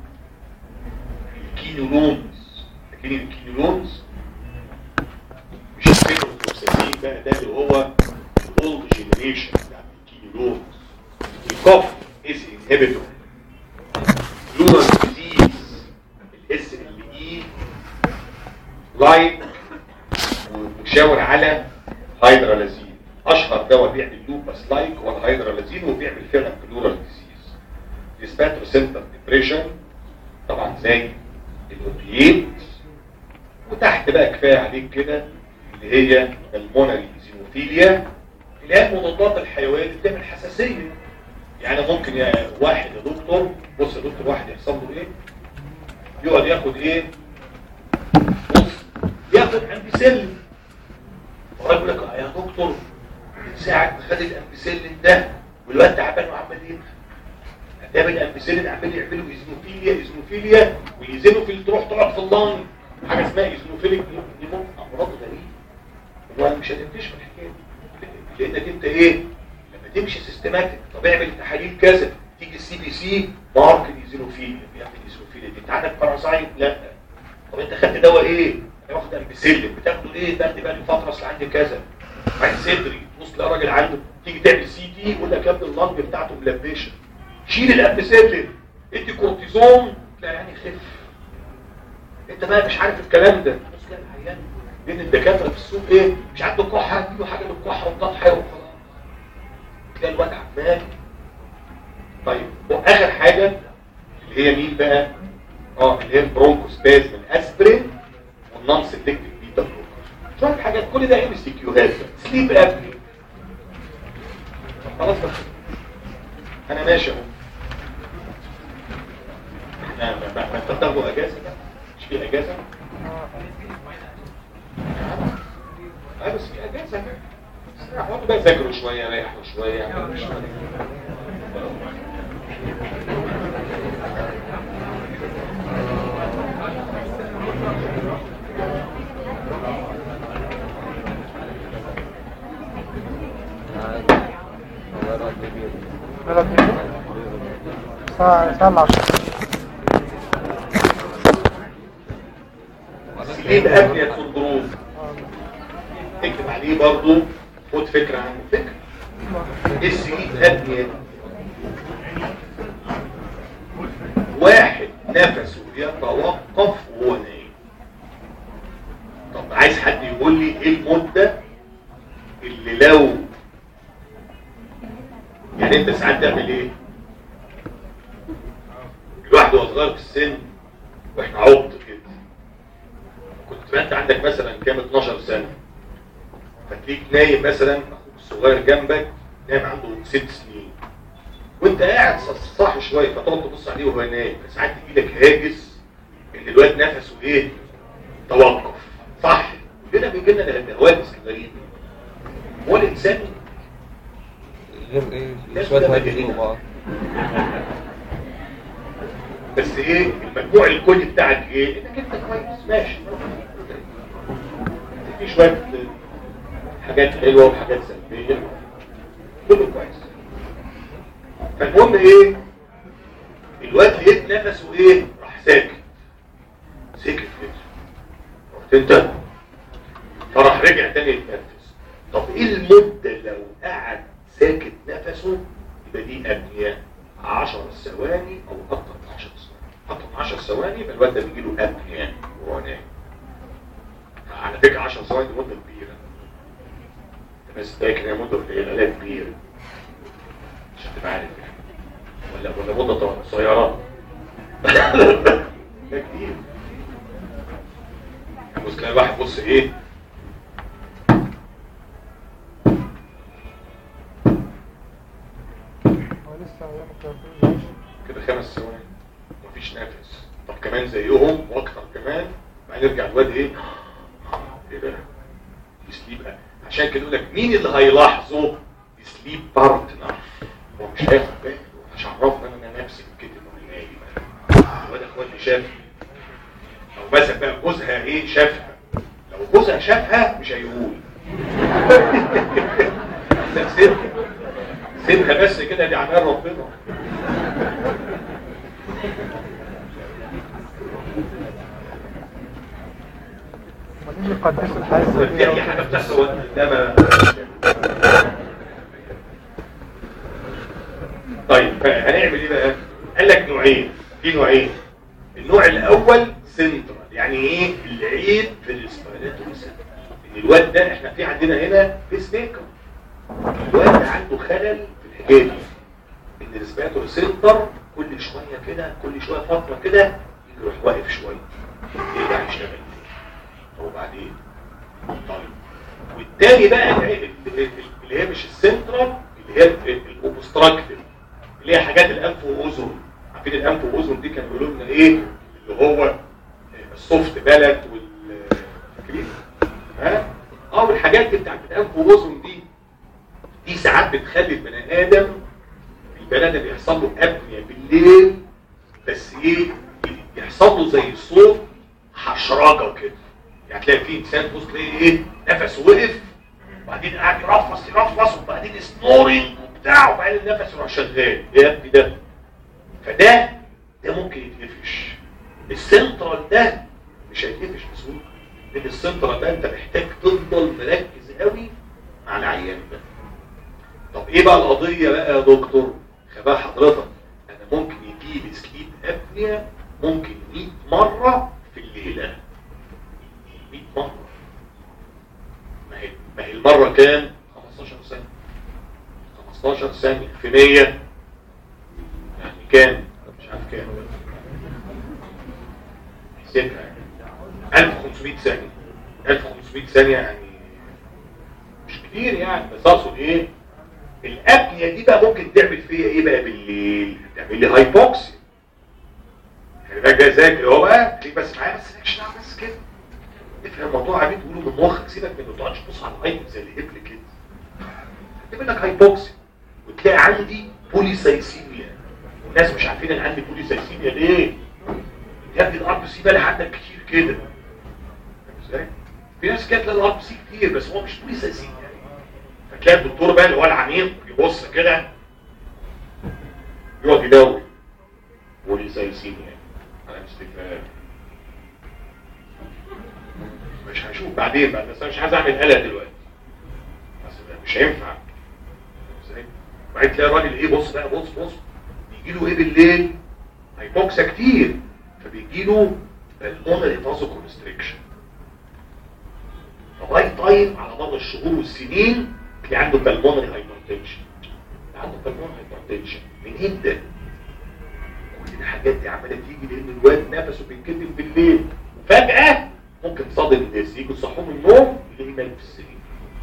الكينولونز فاكرين الكينولونز مش الفيكروفلوكساسين بقى ده اللي هو الاولد جينيريشن بتاع الكينولونز الكوف از انهبيتور بلورال ديزيز الاس ال اي لايك ومشاور على هيدرالازين اشهر دواء بيعمل لوباس لايك هو الهيدرالازين وبيعمل فعلا بلورال ديزيز ديسباترو سنتر ديبريشن طبعا زي الاوبييت وتحت بقى كفايه عليك كده اللي هي المونري زينوفيليا اللي هي المضادات الحيويه اللي بتعمل حساسيه يعني ممكن يا واحد يا دكتور بص يا دكتور واحد يحصل له ايه يقعد ياخد ايه بص ياخد امبيسلين ويقول لك يا دكتور من ساعه ما خد الامبيسلين ده والواد تعبان وعمال ايه ده بالامبيسلين عمال يعملوا ايزنوفيليا ايزنوفيليا وايزنوفيل تروح تقعد في اللنج حاجه اسمها ايزنوفيليك نيمو امراض غريبه هو مش هتكتشف الحكايه دي لانك انت ايه لما تمشي سيستماتيك طب اعمل تحاليل كذا تيجي السي بي سي مارك الايزنوفيليا بيعمل ايزنوفيليا دي انت عندك باراسايت لا طب انت خدت دواء ايه انا واخد امبيسلين بتاخده ليه باخد بقى لي فتره اصل عندي كذا بعد صدري بص تلاقي راجل عنده تيجي تعمل سي تي يقول لك يا ابني اللنج بتاعته ملبشه شيل الامبيسلين ادي كورتيزون تلاقي يعني خف انت بقى مش عارف الكلام ده بص تلاقي العيان بين الدكاتره في السوق ايه مش عنده كحه اديله حاجه للكحه وتضحي وخلاص تلاقي الواد عمال طيب واخر حاجه اللي هي مين بقى اه اللي هي البرونكوسباز من اسبرين والنون سيلكتيف بيتا بلوكر شويه حاجات كل ده ام سي كيوهات سليب ابني خلاص بقى انا ماشي اهو احنا ما- ما ما انت بتاخدوا اجازه بقى؟ مش في اجازه اه بس في اجازه بقى. بس اقعدوا بقى ذاكروا شويه ريحوا شويه اعملوا شويه بلد ايه؟ الساعة الساعة 10 سليب ابنية سندروم اكتب عليه برضو خد فكرة عنه فكرة ايه السليب ابنية واحد نفسه يتوقف وهو نايم طب عايز حد يقول لي ايه المدة اللي لو يعني انت ساعات تعمل ايه الواحد وهو صغير في السن واحنا عبط كده كنت تبقى انت عندك مثلا كام 12 سنة فتليك نايم مثلا اخوك الصغير جنبك نايم عنده ست سنين وانت قاعد صاحي شويه فتقعد تبص عليه وهو نايم ساعات تجي لك هاجس ان الواد نفسه ايه توقف صح كلنا بيجي لنا الهواجس الغريبه هو الانسان غير ايه الناس شوية كلها هاي مجانين. بيجوا بعض بس ايه المجموع الكلي بتاعك ايه انك انت كويس ماشي في شويه حاجات حلوه وحاجات سلبيه كله كويس فالمهم ايه الواد لقيت نفسه ايه راح ساكت سكت كده رحت انت فراح رجع تاني يتنفس طب ايه المده لو قعد ساكت نفسه يبقى دي ابنيه 10 ثواني او اكتر من 10 ثواني اكتر من 10 ثواني يبقى الواد ده بيجي له ابنيه وهو نايم على فكره 10 ثواني دي مده كبيره انت بس فاكر هي مده قليله لا كبيره عشان تبقى عارف يعني ولا ولا مده قصيره ده كتير بص كده الواحد بص ايه هو لسه هيعمل كده ماشي. كده خمس ثواني مفيش نفس طب كمان زيهم واكتر كمان بعدين يرجع الواد ايه ايه ده يسليب عشان كده يقول لك مين اللي هيلاحظه يسليب بارتنر هو مش هياخد باله مش عرفنا ان انا نفسي كده انه نايم الواد اخوان اللي شاف او مثلا بقى جوزها ايه شافها لو جوزها شافها مش هيقول لا سيبها سيبها بس كده دي عمال ربنا امال ايه اللي يقدسوا الحياه في الزوجيه اي حاجه بتحصل قدام طيب هنعمل ايه بقى قال لك نوعين في نوعين النوع الاول سنترال يعني ايه العيب في الاسبيراتوري سنترال ان الواد ده احنا في عندنا هنا بيس ميكر الواد ده عنده خلل في الحكايه دي ان الاسبيراتوري سنتر كل شويه كده كل شويه فتره كده يروح واقف شويه يرجع يشتغل وبعدين طيب والتاني بقى العيب اللي هي مش السنترال اللي هي الاوبستراكتيف اللي هي حاجات الانف واذن عارفين الانف واذن دي كانوا بيقولوا لنا ايه اللي هو السوفت بالت وال فاكرين ها اه والحاجات دي بتاعت الانف واذن دي دي ساعات بتخلي البني ادم البني ادم يحصل له ابنيه بالليل بس ايه يحصل له زي صوت حشرجه كده يعني تلاقي في انسان بص تلاقي ايه نفسه وقف وبعدين قاعد يرفص يرفص وبعدين سنورنج وبتاع وبعدين النفس يروح شغال ايه يا ابني ده فده ده ممكن يتقفش السنترال ده مش هيتقفش بسهوله لان السنترال ده انت محتاج تفضل مركز قوي مع العيان ده طب ايه بقى القضيه بقى يا دكتور خباها حضرتك انا ممكن يجي لي سليب ابنيا ممكن 100 مره في الليله 100 مرة ما هي ما هي المرة كام 15 ثانية 15 ثانية في 100 يعني كام مش عارف كام احسبها 1500 ثانية 1500 ثانية يعني مش كتير يعني بس اقصد ايه الابنية دي بقى ممكن تعمل فيها ايه بقى بالليل تعمل لي هايبوكسي خلي بالك ده ذاكر هو بقى خليك بس معايا بس مالكش دعوه بس كده افهم الموضوع عبيد تقوله من مخك سيبك من ما تقعدش تبص على الهايب زي الهبل كده يجيب لك هايبوكسي وتلاقي عندي بوليسايسيميا والناس مش عارفين انا عندي بوليسايسيميا ليه يا ابني الار بي سي بقى عندك كتير كده فاهم ازاي في ناس كده تلاقي الار بي سي كتير بس هو مش بوليسايسيميا فتلاقي الدكتور بقى اللي هو العميق يبص كده يقعد يدور بوليسايسيميا على استفهام مش هشوف بعدين بقى بس انا مش عايز اعمل قلق دلوقتي بس مش هينفع ازاي وبعدين تلاقي الراجل ايه بص بقى بص بص بيجي له ايه بالليل هيبوكسا كتير فبيجي له بالمونري فازو كونستريكشن لغايه طيب على مر الشهور والسنين تلاقي عنده بالمونري هايبرتنشن عنده بالمونري هايبرتنشن منين ده؟ كل الحاجات دي عماله تيجي لان الواد نفسه بيتكتم بالليل فجاه ممكن تصادم الناس يجوا يصحوا من النوم يلاقيه مات في السرير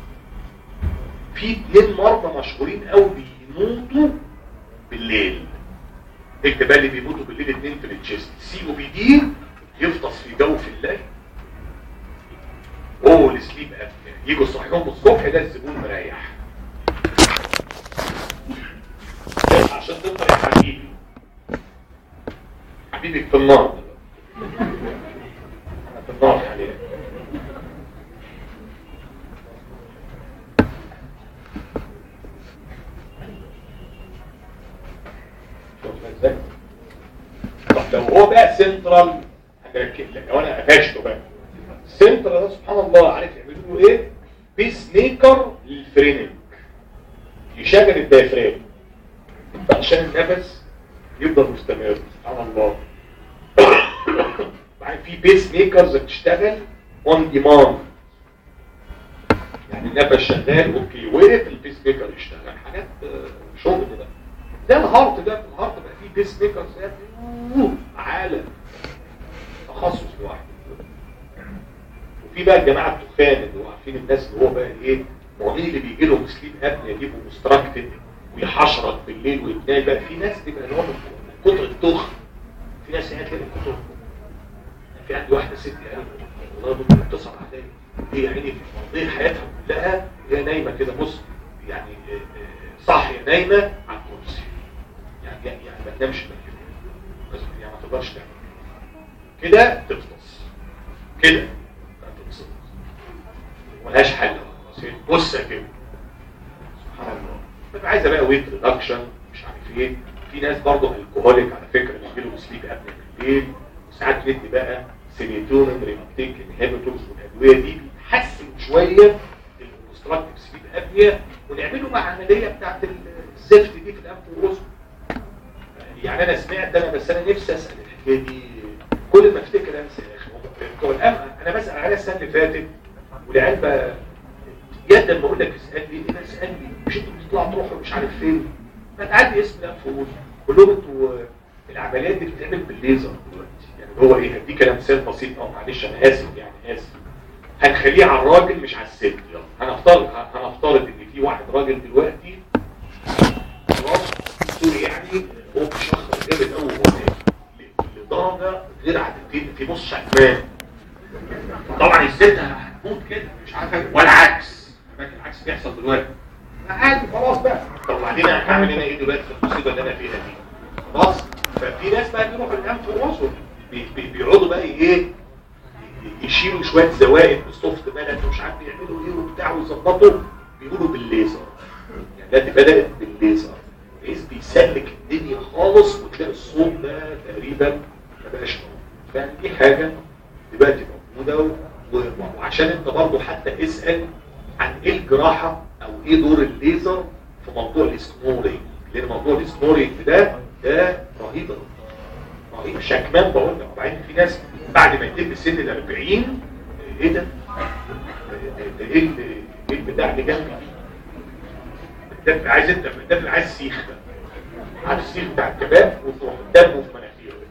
في اثنين مرضى مشهورين قوي بيموتوا بالليل اكتب بقى اللي بيموتوا بالليل اثنين في التشيست سي او بي دي يفطس في جو في الليل اوه السليب ابنيا يجوا يصحيهم الصبح ده الزبون مريح عشان تفطر يا حبيبي حبيبي ما قفشته بقى السنتر ده سبحان الله عارف يعملوا له ايه بيس ميكر للفرينك يشغل الدايفرام عشان النفس يفضل مستمر سبحان الله بعدين في بيس ميكرز بتشتغل اون ديماند يعني النفس شغال اوكي وقف البيس ميكر يشتغل حاجات آه، شغل ده ده الهارت ده في الهارت بقى فيه بيس ميكرز يا ابني، أوه، عالم تخصص لوحده وفي بقى الجماعه التخان اللي هو عارفين الناس اللي هو بقى ايه المواطنين اللي بيجي لهم سليب ابني يجيبوا مستراكتد ويحشرك بالليل ويتنام بقى في ناس تبقى اللي هو من كتر التخن في ناس هي كده من كتر في عندي واحده ست قالت والله ممكن اتصل عليا هي عيني في مواضيع حياتها كلها هي نايمه كده بص يعني آه، آه، صاحيه نايمه على الكرسي يعني يعني ما تنامش من كده بس يعني ما تقدرش تعمل كده تفطس كده تفطس ملهاش حل خلاص هي بصه كده سبحان الله بتبقى عايزه بقى ويت ريدكشن مش عارف ايه في ناس برضه الكهوليك على فكره بيجيلهم سليب ابني بالليل وساعات ندي بقى سيريتونين ريماتيك انهبيتورز والادويه دي بتحسن شويه الكونستراكتيف سليب ابنيا ونعمله مع عمليه بتاعت الزفت دي في الانف والاذن يعني انا سمعت انا بس انا نفسي اسال الحكايه دي كل ما افتكر انسى يا اخي هو الأم- انا بسال على السنه اللي فاتت والعيال بقى يد لما اقول لك اسالني ايه ده اسالني مش انتوا بتطلعوا تروحوا مش عارف فين ما تعدي اسم الانف والاذن قول لهم انتوا العمليات دي بتتعمل بالليزر دلوقتي يعني هو ايه هديك انا مثال بسيط اه معلش انا اسف يعني اسف هنخليه على الراجل مش على الست يلا هنفترض هنفترض ان في واحد راجل دلوقتي خلاص سوري يعني هو بيشخص جامد قوي هو نايم لدرجه غير عادتين في نص شكمان طبعا الست هتموت كده مش عارفه ولا عكس لكن العكس بيحصل دلوقتي عادي خلاص بقى طب وبعدين هعمل انا ايه دلوقتي في المصيبه اللي انا فيها دي خلاص ففي ناس بقى بيروحوا الانف والاذن بي- بي- بيقعدوا بقى ايه يشيلوا شويه زوائد بالسوفت بلد ومش عارف يعملوا ايه وبتاع ويظبطوا بيقولوا بالليزر يعني دي بدات بالليزر بحيث بيسلك الدنيا خالص وتلاقي الصوت ده تقريبا ما بقاش موجود فيعني دي حاجه دلوقتي موجوده و- و- وعشان انت برضه حتى اسال عن ايه الجراحه او ايه دور الليزر في موضوع السنورينج لان موضوع السنورينج ده ده رهيب رهيب شكمان بقول لك وبعدين في ناس بعد ما يتم سن ال 40 ايه ده؟ ده ده ايه ال- ايه البتاع اللي جنبي دي؟ الدم عايز انت الدم عايز سيخ بقى عارف السيخ بتاع الكباب وتروح دمه في مناخيره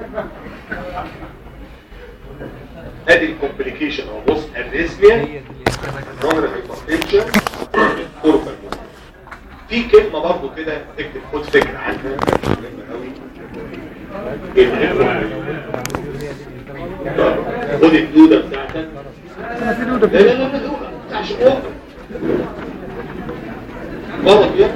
ادي الكومبليكيشن او بص الريزميا نمر هايبرتنشن كوربا في كلمة برضو كده اكتب خد فكرة عنها مهمة قوي خد الدودة بتاعتك انا في دودة لا لا لا لا لا بتاعش مرض يا